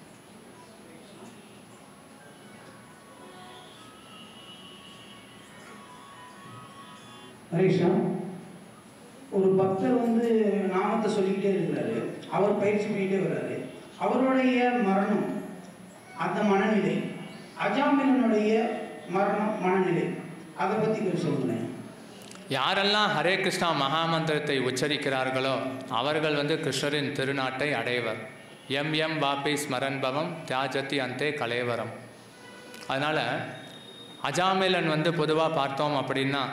ஹரிஷா ஒரு பக்தர் வந்து நாமத்தை சொல்லிக்கிட்டே இருக்கிறாரு அவர் பயிற்சி பண்ணிக்கிட்டே வர்றாரு அவருடைய மரணம் அந்த மனநிலை அஜாமிலனுடைய மரணம் மனநிலை அதை பற்றி கொஞ்சம் சொல்லுங்களேன் யாரெல்லாம் ஹரே கிருஷ்ணா மகாமந்திரத்தை உச்சரிக்கிறார்களோ அவர்கள் வந்து கிருஷ்ணரின் திருநாட்டை அடைவர் எம் எம் வாபி ஸ்மரன்பவம் தியாஜத்தி அந்தே கலேவரம் அதனால் அஜாமிலன் வந்து பொதுவாக பார்த்தோம் அப்படின்னா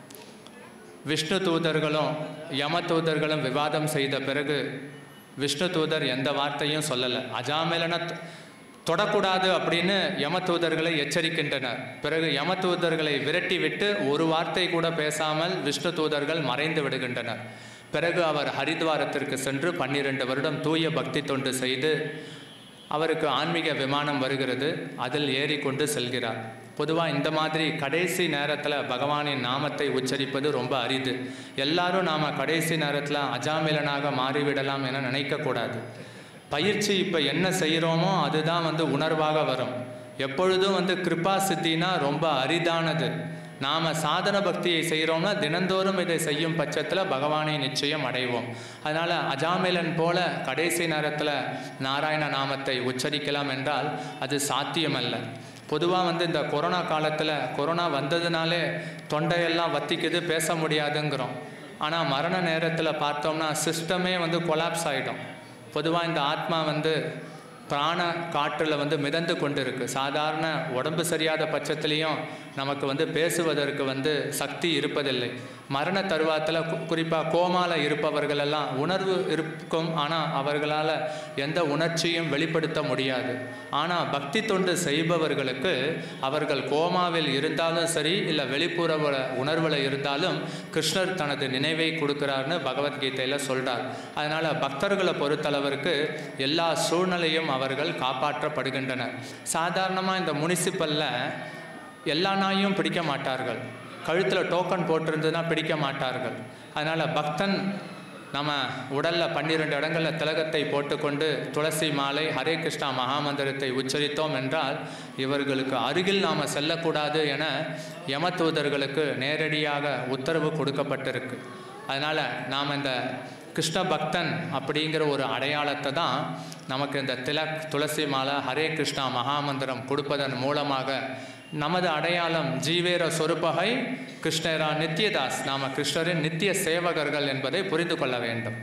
விஷ்ணு தூதர்களும் யம தூதர்களும் விவாதம் செய்த பிறகு விஷ்ணு தூதர் எந்த வார்த்தையும் சொல்லலை அஜாமிலனை தொ- தொடக்கூடாது அப்படின்னு யம தூதர்களை எச்சரிக்கின்றனர் பிறகு யம தூதர்களை விரட்டி விட்டு ஒரு வார்த்தை கூட பேசாமல் விஷ்ணு தூதர்கள் மறைந்து விடுகின்றனர் பிறகு அவர் ஹரித்வாரத்திற்கு சென்று பன்னிரண்டு வருடம் தூய பக்தி தொண்டு செய்து அவருக்கு ஆன்மீக விமானம் வருகிறது அதில் ஏறிக்கொண்டு செல்கிறார் பொதுவாக இந்த மாதிரி கடைசி நேரத்தில் பகவானின் நாமத்தை உச்சரிப்பது ரொம்ப அரிது எல்லாரும் நாம் கடைசி நேரத்தில் அஜாமிலனாக மாறிவிடலாம் என நினைக்கக்கூடாது பயிற்சி இப்போ என்ன செய்கிறோமோ அதுதான் வந்து உணர்வாக வரும் எப்பொழுதும் வந்து கிருபா சித்தினா ரொம்ப அரிதானது நாம் சாதன பக்தியை செய்கிறோம்னா தினந்தோறும் இதை செய்யும் பட்சத்தில் பகவானை நிச்சயம் அடைவோம் அதனால் அஜாமிலன் போல கடைசி நேரத்தில் நாராயண நாமத்தை உச்சரிக்கலாம் என்றால் அது சாத்தியமல்ல பொதுவாக வந்து இந்த கொரோனா காலத்தில் கொரோனா வந்ததுனாலே தொண்டையெல்லாம் வத்திக்குது பேச முடியாதுங்கிறோம் ஆனால் மரண நேரத்தில் பார்த்தோம்னா சிஸ்டமே வந்து கொலாப்ஸ் ஆகிடும் பொதுவாக இந்த ஆத்மா வந்து பிராண காற்றில் வந்து மிதந்து கொண்டு இருக்கு சாதாரண உடம்பு சரியாத பட்சத்துலேயும் நமக்கு வந்து பேசுவதற்கு வந்து சக்தி இருப்பதில்லை மரண தருவாத்தில் குறிப்பாக கோமால இருப்பவர்கள் எல்லாம் உணர்வு இருக்கும் ஆனால் அவர்களால் எந்த உணர்ச்சியும் வெளிப்படுத்த முடியாது ஆனால் பக்தி தொண்டு செய்பவர்களுக்கு அவர்கள் கோமாவில் இருந்தாலும் சரி இல்லை வெளிப்புற உணர்வில் இருந்தாலும் கிருஷ்ணர் தனது நினைவை கொடுக்கிறார்னு பகவத்கீதையில் சொல்கிறார் அதனால் பக்தர்களை பொறுத்தளவிற்கு எல்லா சூழ்நிலையும் அவர்கள் காப்பாற்றப்படுகின்றனர் சாதாரணமாக இந்த முனிசிபலில் எல்லா நாயும் பிடிக்க மாட்டார்கள் கழுத்தில் டோக்கன் போட்டிருந்ததுன்னா பிடிக்க மாட்டார்கள் அதனால் பக்தன் நம்ம உடலில் பன்னிரெண்டு இடங்களில் திலகத்தை போட்டுக்கொண்டு துளசி மாலை ஹரே கிருஷ்ணா மகாமந்திரத்தை உச்சரித்தோம் என்றால் இவர்களுக்கு அருகில் நாம் செல்லக்கூடாது என யம தூதர்களுக்கு நேரடியாக உத்தரவு கொடுக்கப்பட்டிருக்கு அதனால் நாம் இந்த கிருஷ்ண பக்தன் அப்படிங்கிற ஒரு அடையாளத்தை தான் நமக்கு இந்த திலக் துளசி மாலை ஹரே கிருஷ்ணா மகாமந்திரம் கொடுப்பதன் மூலமாக நமது அடையாளம் ஜீவேர சொருப்பகை கிருஷ்ணரா நித்யதாஸ் நாம கிருஷ்ணரின் நித்திய சேவகர்கள் என்பதை புரிந்து கொள்ள வேண்டும்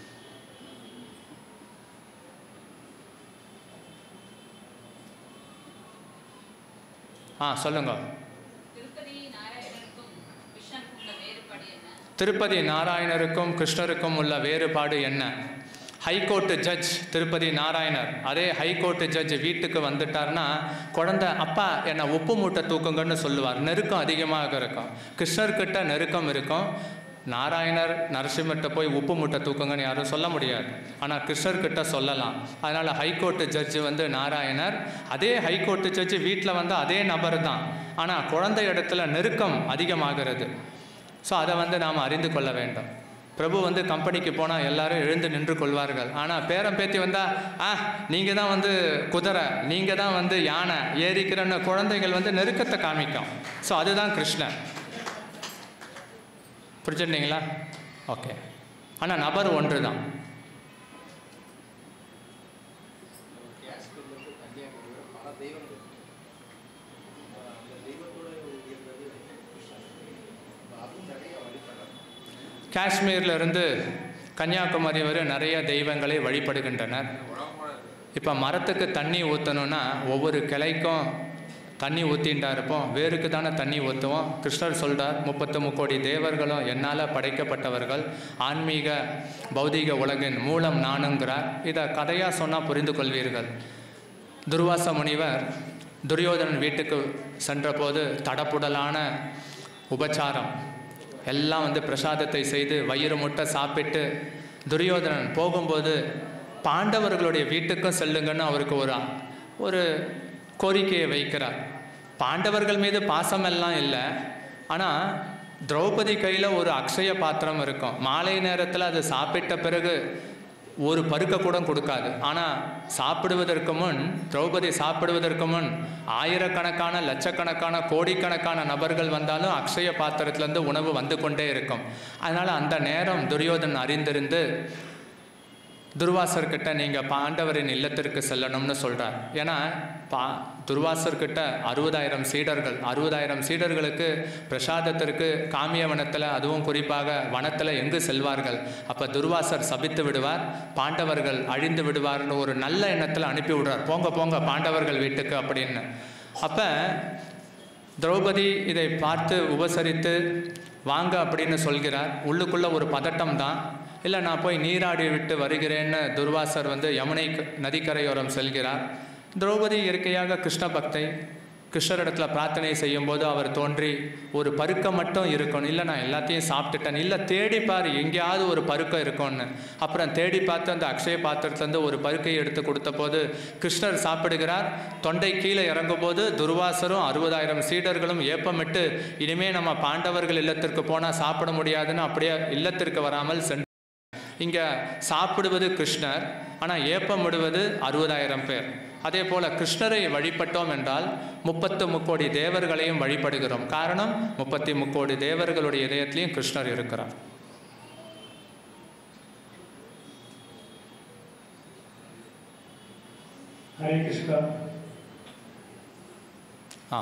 ஆ சொல்லுங்க திருப்பதி நாராயணனுக்கும் கிருஷ்ணனுக்கும் உள்ள வேறுபாடு என்ன திருப்பதி நாராயணருக்கும் கிருஷ்ணருக்கும் உள்ள வேறுபாடு என்ன ஹைகோர்ட்டு ஜட்ஜ் திருப்பதி நாராயணர் அதே ஹைகோர்ட்டு ஜட்ஜ் வீட்டுக்கு வந்துட்டார்னா குழந்தை அப்பா என்னை உப்பு மூட்டை தூக்குங்கன்னு சொல்லுவார் நெருக்கம் அதிகமாக இருக்கும் கிருஷ்ணர்கிட்ட நெருக்கம் இருக்கும் நாராயணர் நரசிம்மர்கிட்ட போய் உப்பு மூட்டை தூக்குங்கன்னு யாரும் சொல்ல முடியாது ஆனால் கிருஷ்ணர்கிட்ட சொல்லலாம் அதனால் ஹைகோர்ட்டு ஜட்ஜு வந்து நாராயணர் அதே ஹைகோர்ட்டு ஜட்ஜு வீட்டில் வந்து அதே நபர் தான் ஆனால் குழந்தை இடத்துல நெருக்கம் அதிகமாகிறது ஸோ அதை வந்து நாம் அறிந்து கொள்ள வேண்டும் பிரபு வந்து கம்பெனிக்கு போனால் எல்லாரும் எழுந்து நின்று கொள்வார்கள் ஆனால் பேரம் பேத்தி வந்தால் ஆ நீங்கள் தான் வந்து குதிரை நீங்கள் தான் வந்து யானை ஏறிக்கிறன்னு குழந்தைகள் வந்து நெருக்கத்தை காமிக்கும் ஸோ அதுதான் கிருஷ்ணன் புரிஞ்சுட்டீங்களா ஓகே ஆனால் நபர் ஒன்று தான் காஷ்மீர்ல இருந்து கன்னியாகுமரி வரை நிறைய தெய்வங்களை வழிபடுகின்றனர் இப்போ மரத்துக்கு தண்ணி ஊற்றணுன்னா ஒவ்வொரு கிளைக்கும் தண்ணி ஊற்றின்டா இருப்போம் வேருக்கு தானே தண்ணி ஊற்றுவோம் கிருஷ்ணர் சொல்றார் முப்பத்து முக்கோடி தேவர்களும் என்னால் படைக்கப்பட்டவர்கள் ஆன்மீக பௌதீக உலகின் மூலம் நானுங்கிறார் இதை கதையாக சொன்னால் புரிந்து கொள்வீர்கள் துர்வாச முனிவர் துரியோதனன் வீட்டுக்கு சென்றபோது தடப்புடலான உபச்சாரம் எல்லாம் வந்து பிரசாதத்தை செய்து வயிறு முட்டை சாப்பிட்டு துரியோதனன் போகும்போது பாண்டவர்களுடைய வீட்டுக்கும் செல்லுங்கன்னு அவருக்கு ஒரு ஒரு கோரிக்கையை வைக்கிறார் பாண்டவர்கள் மீது பாசமெல்லாம் இல்லை ஆனால் திரௌபதி கையில் ஒரு அக்ஷய பாத்திரம் இருக்கும் மாலை நேரத்தில் அது சாப்பிட்ட பிறகு ஒரு பருக்க கூட கொடுக்காது ஆனால் சாப்பிடுவதற்கு முன் திரௌபதி சாப்பிடுவதற்கு முன் ஆயிரக்கணக்கான லட்சக்கணக்கான கோடிக்கணக்கான நபர்கள் வந்தாலும் அக்ஷய பாத்திரத்திலேருந்து உணவு வந்து கொண்டே இருக்கும் அதனால் அந்த நேரம் துரியோதன் அறிந்திருந்து துர்வாசர்கிட்ட நீங்கள் பாண்டவரின் இல்லத்திற்கு செல்லணும்னு சொல்கிறார் ஏன்னா பா துர்வாசர்கிட்ட அறுபதாயிரம் சீடர்கள் அறுபதாயிரம் சீடர்களுக்கு பிரசாதத்திற்கு காமியவனத்தில் அதுவும் குறிப்பாக வனத்தில் எங்கு செல்வார்கள் அப்போ துர்வாசர் சபித்து விடுவார் பாண்டவர்கள் அழிந்து விடுவார்னு ஒரு நல்ல எண்ணத்தில் அனுப்பி விடுறார் போங்க போங்க பாண்டவர்கள் வீட்டுக்கு அப்படின்னு அப்போ திரௌபதி இதை பார்த்து உபசரித்து வாங்க அப்படின்னு சொல்கிறார் உள்ளுக்குள்ள ஒரு பதட்டம் தான் இல்லை நான் போய் நீராடி விட்டு வருகிறேன்னு துர்வாசர் வந்து யமுனை க- நதிக்கரையோரம் செல்கிறார் திரௌபதி இயற்கையாக கிருஷ்ண பக்தை கிருஷ்ணரிடத்துல பிரார்த்தனை செய்யும்போது அவர் தோன்றி ஒரு பருக்கம் மட்டும் இருக்கணும் இல்லை நான் எல்லாத்தையும் சாப்பிட்டுட்டேன் இல்லை தேடி பாரு எங்கேயாவது ஒரு பருக்கம் இருக்கும்னு அப்புறம் தேடி பார்த்து அந்த அக்ஷய பாத்திரத்துலேருந்து ஒரு பருக்கையை எடுத்து கொடுத்த போது கிருஷ்ணர் சாப்பிடுகிறார் தொண்டை கீழே இறங்கும் போது துர்வாசரும் அறுபதாயிரம் சீடர்களும் ஏப்பமிட்டு இனிமே நம்ம பாண்டவர்கள் இல்லத்திற்கு போனால் சாப்பிட முடியாதுன்னு அப்படியே இல்லத்திற்கு வராமல் சென்று இங்கே சாப்பிடுவது கிருஷ்ணர் ஆனால் ஏப்பமிடுவது அறுபதாயிரம் பேர் அதே போல கிருஷ்ணரை வழிபட்டோம் என்றால் முப்பத்து முக்கோடி தேவர்களையும் வழிபடுகிறோம் காரணம் முப்பத்தி முக்கோடி தேவர்களுடைய இதயத்திலையும் கிருஷ்ணர் இருக்கிறார் ஹரே கிருஷ்ணா ஆ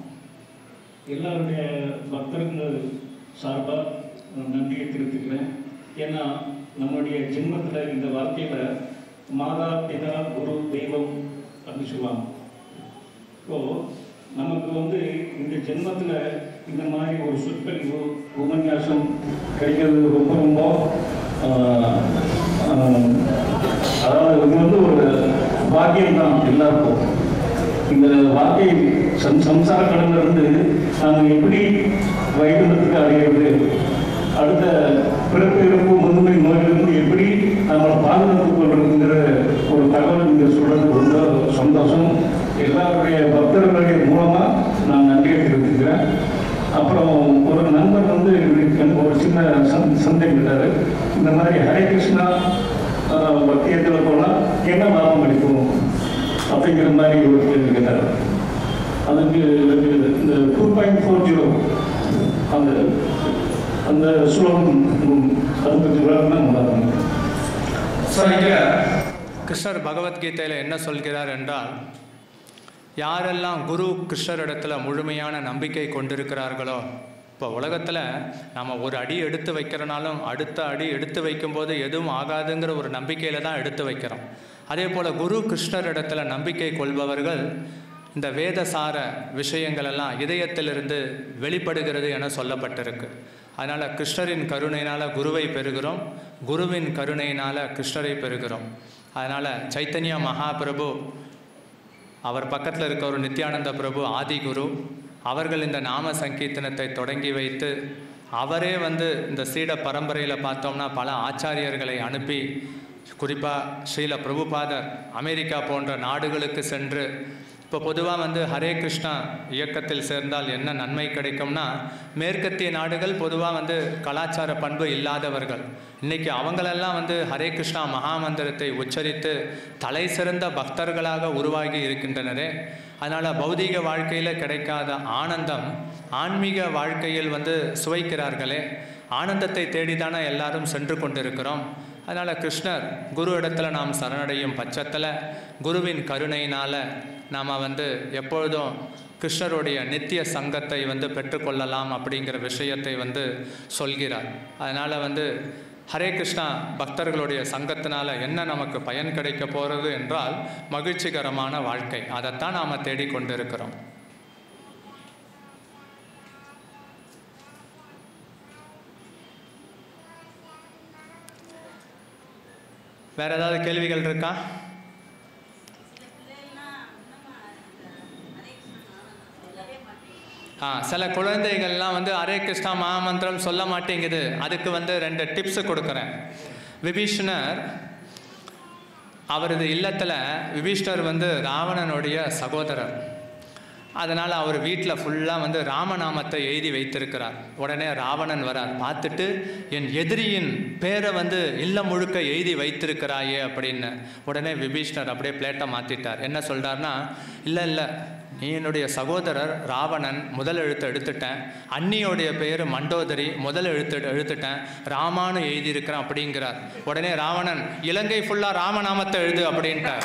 எல்லாருடைய பக்தர்கள் சார்பாக நன்றியை தெரிவித்துக்கிறேன் ஏன்னா நம்முடைய ஜென்மத்தில் இந்த வாழ்க்கையில் மாதா பிதா குரு தெய்வம் அப்படின்னு சொல்லுவாங்க ஸோ நமக்கு வந்து இந்த ஜென்மத்தில் இந்த மாதிரி ஒரு சொற்பொழிவு உபன்யாசம் கிடைக்கிறது ரொம்ப ரொம்ப ஆஹ், ஆஹ், அதாவது இது வந்து ஒரு பாக்கியம் தான் எல்லாருக்கும் இந்த வாழ்க்கை சம் சம்சார கடல்ல இருந்து நாங்கள் எப்படி வைகுண்டத்துக்கு அடையிறது அடுத்த பிறப்பு இறப்பு முதுமை நோயிலிருந்து எப்படி நம்மளை பாதுகாத்துக் கொள்றதுங்கிற ஒரு தகவல் நீங்கள் சொல்றது ரொம்ப சந்தோஷம் எல்லாருடைய பக்தர்களுடைய மூலமா நான் நன்றியை தெரிவித்துக்கிறேன் அப்புறம் ஒரு நண்பர் வந்து எனக்கு ஒரு சின்ன சந் சந்தேகிட்டாரு இந்த மாதிரி ஹரே கிருஷ்ணா ஆஹ், பக்தியத்தில் போனால் என்ன லாபம் கிடைக்கும் அப்படிங்கிற மாதிரி ஒரு கேள்வி கேட்டார் அதுக்கு இந்த டூ பாயிண்ட் ஃபோர் ஜீரோ அந்த அந்த ஸ்லோகம் ம், அதை பற்றி விளக்குனா நல்லா இருக்கும் ஸோ இங்கே கிருஷ்ணர் பகவத்கீதையில் என்ன சொல்கிறார் என்றால் யாரெல்லாம் குரு கிருஷ்ணரிடத்துல முழுமையான நம்பிக்கை கொண்டிருக்கிறார்களோ இப்போ உலகத்தில் நம்ம ஒரு அடி எடுத்து வைக்கிறனாலும் அடுத்த அடி எடுத்து வைக்கும்போது எதுவும் ஆகாதுங்கிற ஒரு நம்பிக்கையில் தான் எடுத்து வைக்கிறோம் அதே போல் குரு கிருஷ்ணரிடத்துல நம்பிக்கை கொள்பவர்கள் இந்த வேதசார விஷயங்கள் எல்லாம் இதயத்திலிருந்து வெளிப்படுகிறது என சொல்லப்பட்டிருக்கு அதனால் கிருஷ்ணரின் கருணையினால் குருவை பெறுகிறோம் குருவின் கருணையினால் கிருஷ்ணரை பெறுகிறோம் அதனால் சைத்தன்ய மகாபிரபு அவர் பக்கத்தில் இருக்க ஒரு நித்யானந்த பிரபு ஆதிகுரு அவர்கள் இந்த நாம சங்கீர்த்தனத்தை தொடங்கி வைத்து அவரே வந்து இந்த சீட பரம்பரையில் பார்த்தோம்னா பல ஆச்சாரியர்களை அனுப்பி குறிப்பாக ஸ்ரீல பிரபுபாதர் அமெரிக்கா போன்ற நாடுகளுக்கு சென்று இப்போ பொதுவாக வந்து ஹரே கிருஷ்ணா இயக்கத்தில் சேர்ந்தால் என்ன நன்மை கிடைக்கும்னா மேற்கத்திய நாடுகள் பொதுவாக வந்து கலாச்சார பண்பு இல்லாதவர்கள் இன்னைக்கு அவங்களெல்லாம் வந்து ஹரே கிருஷ்ணா மகாமந்திரத்தை உச்சரித்து தலை சிறந்த பக்தர்களாக உருவாகி இருக்கின்றனரே அதனால் பௌதீக வாழ்க்கையில் கிடைக்காத ஆனந்தம் ஆன்மீக வாழ்க்கையில் வந்து சுவைக்கிறார்களே ஆனந்தத்தை தேடிதானே எல்லாரும் சென்று கொண்டிருக்கிறோம் அதனால் கிருஷ்ணர் குரு இடத்துல நாம் சரணடையும் பட்சத்தில் குருவின் கருணையினால் நாம் வந்து எப்பொழுதும் கிருஷ்ணருடைய நித்திய சங்கத்தை வந்து பெற்றுக்கொள்ளலாம் அப்படிங்கிற விஷயத்தை வந்து சொல்கிறார் அதனால் வந்து ஹரே கிருஷ்ணா பக்தர்களுடைய சங்கத்தினால என்ன நமக்கு பயன் கிடைக்க போகிறது என்றால் மகிழ்ச்சிகரமான வாழ்க்கை அதைத்தான் நாம் தேடிக்கொண்டிருக்கிறோம் வேற ஏதாவது கேள்விகள் இருக்கா ஆ சில குழந்தைகள்லாம் வந்து ஹரே கிருஷ்ணா மகாமந்திரம் சொல்ல மாட்டேங்குது அதுக்கு வந்து ரெண்டு டிப்ஸ் கொடுக்குறேன் விபீஷணர் அவரது இல்லத்தில் விபீஷ்ணர் வந்து ராவணனுடைய சகோதரர் அதனால் அவர் வீட்டில் ஃபுல்லாக வந்து ராமநாமத்தை எழுதி வைத்திருக்கிறார் உடனே ராவணன் வரார் பார்த்துட்டு என் எதிரியின் பேரை வந்து இல்லம் முழுக்க எழுதி வைத்திருக்கிறாயே அப்படின்னு உடனே விபீஷ்ணர் அப்படியே பிளேட்டை மாற்றிட்டார் என்ன சொல்கிறார்னா இல்லை இல்லை நீ என்னுடைய சகோதரர் ராவணன் முதல் எழுத்து எடுத்துட்டேன் அண்ணியோடைய பேர் மண்டோதரி முதல் எழுத்து எழுத்துட்டேன் ராமான்னு எழுதியிருக்கிறேன் அப்படிங்கிறார் உடனே ராவணன் இலங்கை ஃபுல்லாக ராமநாமத்தை எழுது அப்படின்ட்டார்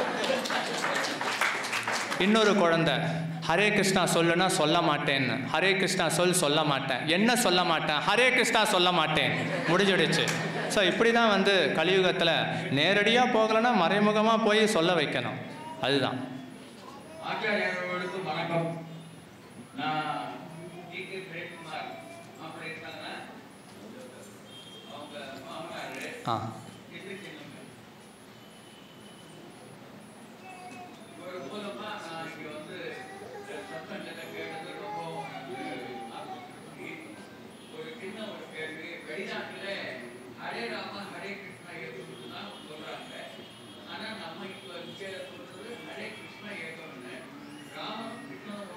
இன்னொரு குழந்தை ஹரே கிருஷ்ணா சொல்லுனா சொல்ல மாட்டேன்னு ஹரே கிருஷ்ணா சொல் சொல்ல மாட்டேன் என்ன சொல்ல மாட்டேன் ஹரே கிருஷ்ணா சொல்ல மாட்டேன் முடிஞ்சிடுச்சு ஸோ இப்படி தான் வந்து கலியுகத்தில் நேரடியாக போகலைன்னா மறைமுகமாக போய் சொல்ல வைக்கணும் அதுதான் ஆச்சாரியர்களுக்கு வணக்கம் நான் டி கே பிரேம்குமார் மாப்பிள்ளை இருக்காங்க அவங்க மாமனார் ஆ ஒரு மூலமா நான் இங்க வந்து சத்தங்களை கேட்டது ரொம்ப ஆசை. ஒரு சின்ன ஒரு கேள்வி வெளிநாட்டுல ஹரே ராம ஹரே கிருஷ்ணா ஏற்கனவே தான் சொல்றாங்க ஆனா நம்ம இப்ப இங்க சொல்றது ஹரே கிருஷ்ணா ஏற்கனவே ராமன் கிருஷ்ணன்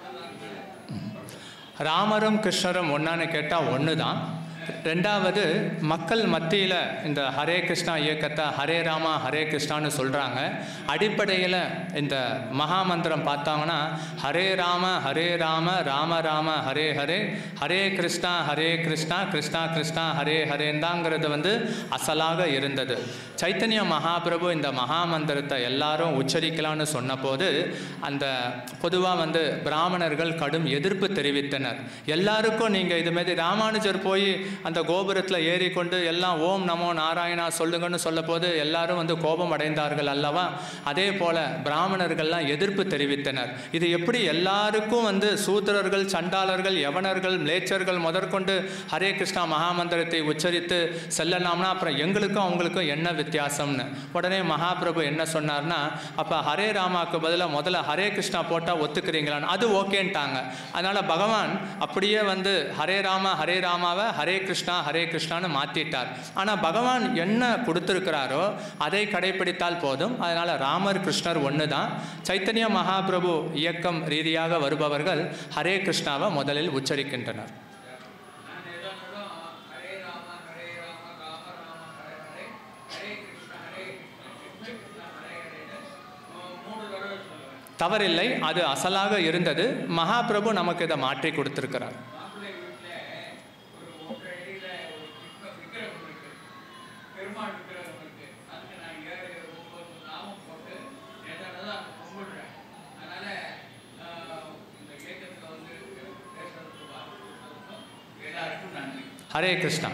ஒன்றதாங்க ராமரும் கிருஷ்ணரும் ஒன்றான்னு கேட்டால் ஒன்று தான் ரெண்டாவது மக்கள் மத்தியில் இந்த ஹரே கிருஷ்ணா இயக்கத்தை ஹரே ராமா ஹரே கிருஷ்ணான்னு சொல்கிறாங்க அடிப்படையில் இந்த மகாமந்திரம் பார்த்தாங்கன்னா ஹரே ராம ஹரே ராம ராம ராம ஹரே ஹரே ஹரே கிருஷ்ணா ஹரே கிருஷ்ணா கிருஷ்ணா கிருஷ்ணா ஹரே ஹரேந்தாங்கிறது வந்து அசலாக இருந்தது சைத்தன்ய மகாபிரபு இந்த மகாமந்திரத்தை எல்லாரும் உச்சரிக்கலான்னு சொன்னபோது அந்த பொதுவாக வந்து பிராமணர்கள் கடும் எதிர்ப்பு தெரிவித்தனர் எல்லாருக்கும் நீங்கள் இது மாதிரி ராமானுஜர் போய் அந்த கோபுரத்தில் ஏறிக்கொண்டு எல்லாம் ஓம் நமோ நாராயணா சொல்லுங்கன்னு சொல்லபோது எல்லாரும் வந்து கோபம் அடைந்தார்கள் அல்லவா அதே போல பிராமணர்கள்லாம் எதிர்ப்பு தெரிவித்தனர் இது எப்படி எல்லாருக்கும் வந்து சூத்திரர்கள் சண்டாளர்கள் யவனர்கள் மிளேச்சர்கள் முதற்கொண்டு ஹரே கிருஷ்ணா மகாமந்திரத்தை உச்சரித்து செல்லலாம்னா அப்புறம் எங்களுக்கும் அவங்களுக்கும் என்ன வித்தியாசம்னு உடனே மகாபிரபு என்ன சொன்னார்னா அப்போ ஹரே ராமாவுக்கு பதிலாக முதல்ல ஹரே கிருஷ்ணா போட்டால் ஒத்துக்கிறீங்களான்னு அது ஓகேன்ட்டாங்க அதனால் பகவான் அப்படியே வந்து ஹரே ராம ஹரே ராமாவை ஹரே கிருஷ்ணா ஹரே கிருஷ்ணான்னு மாற்றிட்டார் ஆனால் பகவான் என்ன கொடுத்துருக்கிறாரோ அதை கடைபிடித்தால் போதும் அதனால் ராமர் கிருஷ்ணர் ஒன்று தான் சைத்தன்ய மகாபிரபு இயக்கம் ரீதியாக வருபவர்கள் ஹரே கிருஷ்ணாவை முதலில் உச்சரிக்கின்றனர் நான் எதானாலும் ஹரே ராம ஹரே ராம ராம ராம ஹரே ஹரே ஹரே கிருஷ்ண ஹரே கிருஷ்ண கிருஷ்ண கிருஷ்ண ஹரே ஹரேன்னு மூ- மூணு தடவை சொல்லுவேன் தவறில்லை அது அசலாக இருந்தது மகாபிரபு நமக்கு இதை மாற்றி கொடுத்திருக்கிறார் மாப்பிள்ளை வீட்டில் ஒரு ஒன்றரை அடியில் ஒரு கிருஷ்ண விக்கிரகம் இருக்கு பெருமாள் விக்கிரகம் இருக்கு அதுக்கு நான் ஏழு ஒன்பது நாமம் போட்டு எதாவது அங்கே கும்பிடுறேன் அதனால ஆஹ், இந்த இயக்கத்தில் வந்து பேசுறதுக்கு வாய்ப்பு எல்லாருக்கும் நன்றி ஹரே கிருஷ்ணா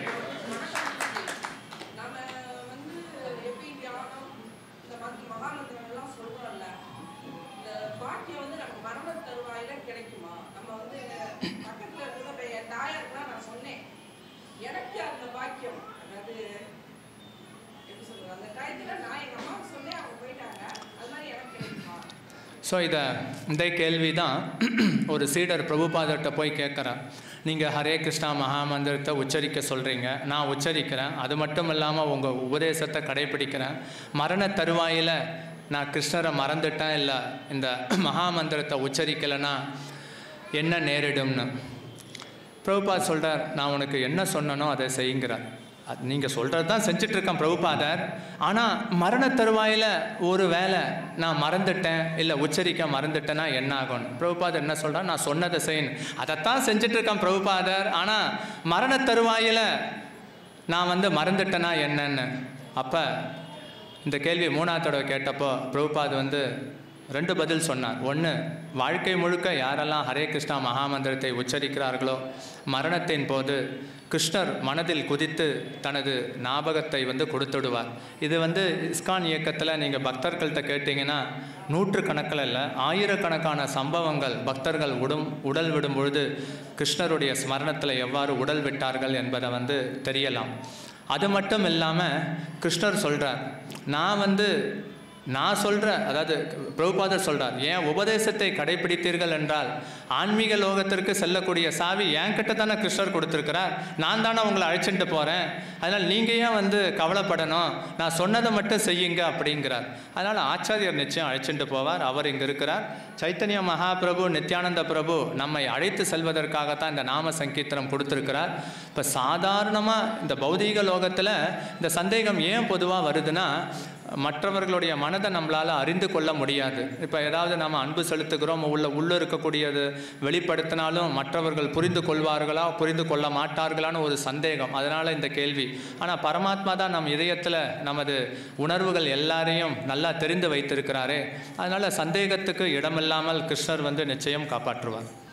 நம்ம வந்து எப்படி தியானம் இந்த மாதிரி மகாமந்திரம் எல்லாம் சொல்றோம்ல இந்த பாக்கியம் வந்து நம்ம மரண தருவாயில கிடைக்குமா நம்ம வந்து பக்கத்துல இருக்கிற இப்ப என் தாயாருக்குலாம் நான் சொன்னேன் எனக்கு அந்த பாக்கியம் அதாவது எப்படி சொல்றது அந்த டயத்துல நான் எங்க அம்மாவுக்கு சொன்னேன் அவங்க போயிட்டாங்க அது மாதிரி எனக்கு கிடைக்குமா ஸோ இதை இந்த கேள்வி தான் ஒரு சீடர் பிரபுபாதர்கிட்ட போய் கேட்குறார் நீங்கள் ஹரே கிருஷ்ணா மகாமந்திரத்தை உச்சரிக்க சொல்கிறீங்க நான் உச்சரிக்கிறேன் அது மட்டும் இல்லாமல் உங்கள் உபதேசத்தை கடைபிடிக்கிறேன் மரண தருவாயில் நான் கிருஷ்ணரை மறந்துட்டேன் இல்லை இந்த மகாமந்திரத்தை உச்சரிக்கலைன்னா என்ன நேரிடும்னு பிரபுபாத் சொல்கிறார் நான் உனக்கு என்ன சொன்னனோ அதை செய்யுங்கிறார் அது நீங்கள் சொல்கிறது தான் செஞ்சிட்ருக்கேன் பிரபுபாதர் ஆனால் மரண தருவாயில் ஒரு வேளை நான் மறந்துட்டேன் இல்லை உச்சரிக்க மறந்துட்டேன்னா என்ன ஆகும்னு பிரபுபாதர் என்ன சொல்கிறார் நான் சொன்னதை செய்யணும் அதைத்தான் செஞ்சிட்ருக்கேன் பிரபுபாதர் ஆனால் மரண தருவாயில் நான் வந்து மறந்துட்டேனா என்னன்னு அப்போ இந்த கேள்வி மூணாவது தடவை கேட்டப்போ பிரபுபாத் வந்து ரெண்டு பதில் சொன்னார் ஒன்று வாழ்க்கை முழுக்க யாரெல்லாம் ஹரே கிருஷ்ணா மகாமந்திரத்தை உச்சரிக்கிறார்களோ மரணத்தின் போது கிருஷ்ணர் மனதில் குதித்து தனது ஞாபகத்தை வந்து கொடுத்துடுவார் இது வந்து இஸ்கான் இயக்கத்தில் நீங்கள் பக்தர்கள்ட்ட கேட்டிங்கன்னா நூற்றுக்கணக்கில் இல்லை ஆயிரக்கணக்கான சம்பவங்கள் பக்தர்கள் உடும் உடல் விடும் பொழுது கிருஷ்ணருடைய ஸ்மரணத்தில் எவ்வாறு உடல் விட்டார்கள் என்பதை வந்து தெரியலாம் அது மட்டும் இல்லாமல் கிருஷ்ணர் சொல்கிறார் நான் வந்து நான் சொல்கிறேன் அதாவது பிரபுபாதர் சொல்கிறார் என் உபதேசத்தை கடைபிடித்தீர்கள் என்றால் ஆன்மீக லோகத்திற்கு செல்லக்கூடிய சாவி என்கிட்ட தானே கிருஷ்ணர் கொடுத்துருக்கிறார் நான் தானே உங்களை அழைச்சிட்டு போகிறேன் அதனால் நீங்கள் ஏன் வந்து கவலைப்படணும் நான் சொன்னதை மட்டும் செய்யுங்க அப்படிங்கிறார் அதனால் ஆச்சாரியர் நிச்சயம் அழைச்சிட்டு போவார் அவர் இங்கே இருக்கிறார் சைத்தன்ய மகாபிரபு நித்யானந்த பிரபு நம்மை அழைத்து செல்வதற்காகத்தான் இந்த நாம சங்கீர்த்தனம் கொடுத்துருக்கிறார் இப்போ சாதாரணமாக இந்த பௌதீக லோகத்தில் இந்த சந்தேகம் ஏன் பொதுவாக வருதுன்னா மற்றவர்களுடைய மனதை நம்மளால் அறிந்து கொள்ள முடியாது இப்போ ஏதாவது நம்ம அன்பு செலுத்துகிறோம் உள்ள உள்ளே இருக்கக்கூடியது வெளிப்படுத்தினாலும் மற்றவர்கள் புரிந்து கொள்வார்களா புரிந்து கொள்ள மாட்டார்களான்னு ஒரு சந்தேகம் அதனால் இந்த கேள்வி ஆனால் பரமாத்மா தான் நம் இதயத்தில் நமது உணர்வுகள் எல்லாரையும் நல்லா தெரிந்து வைத்திருக்கிறாரே அதனால் சந்தேகத்துக்கு இடமில்லாமல் கிருஷ்ணர் வந்து நிச்சயம் காப்பாற்றுவார்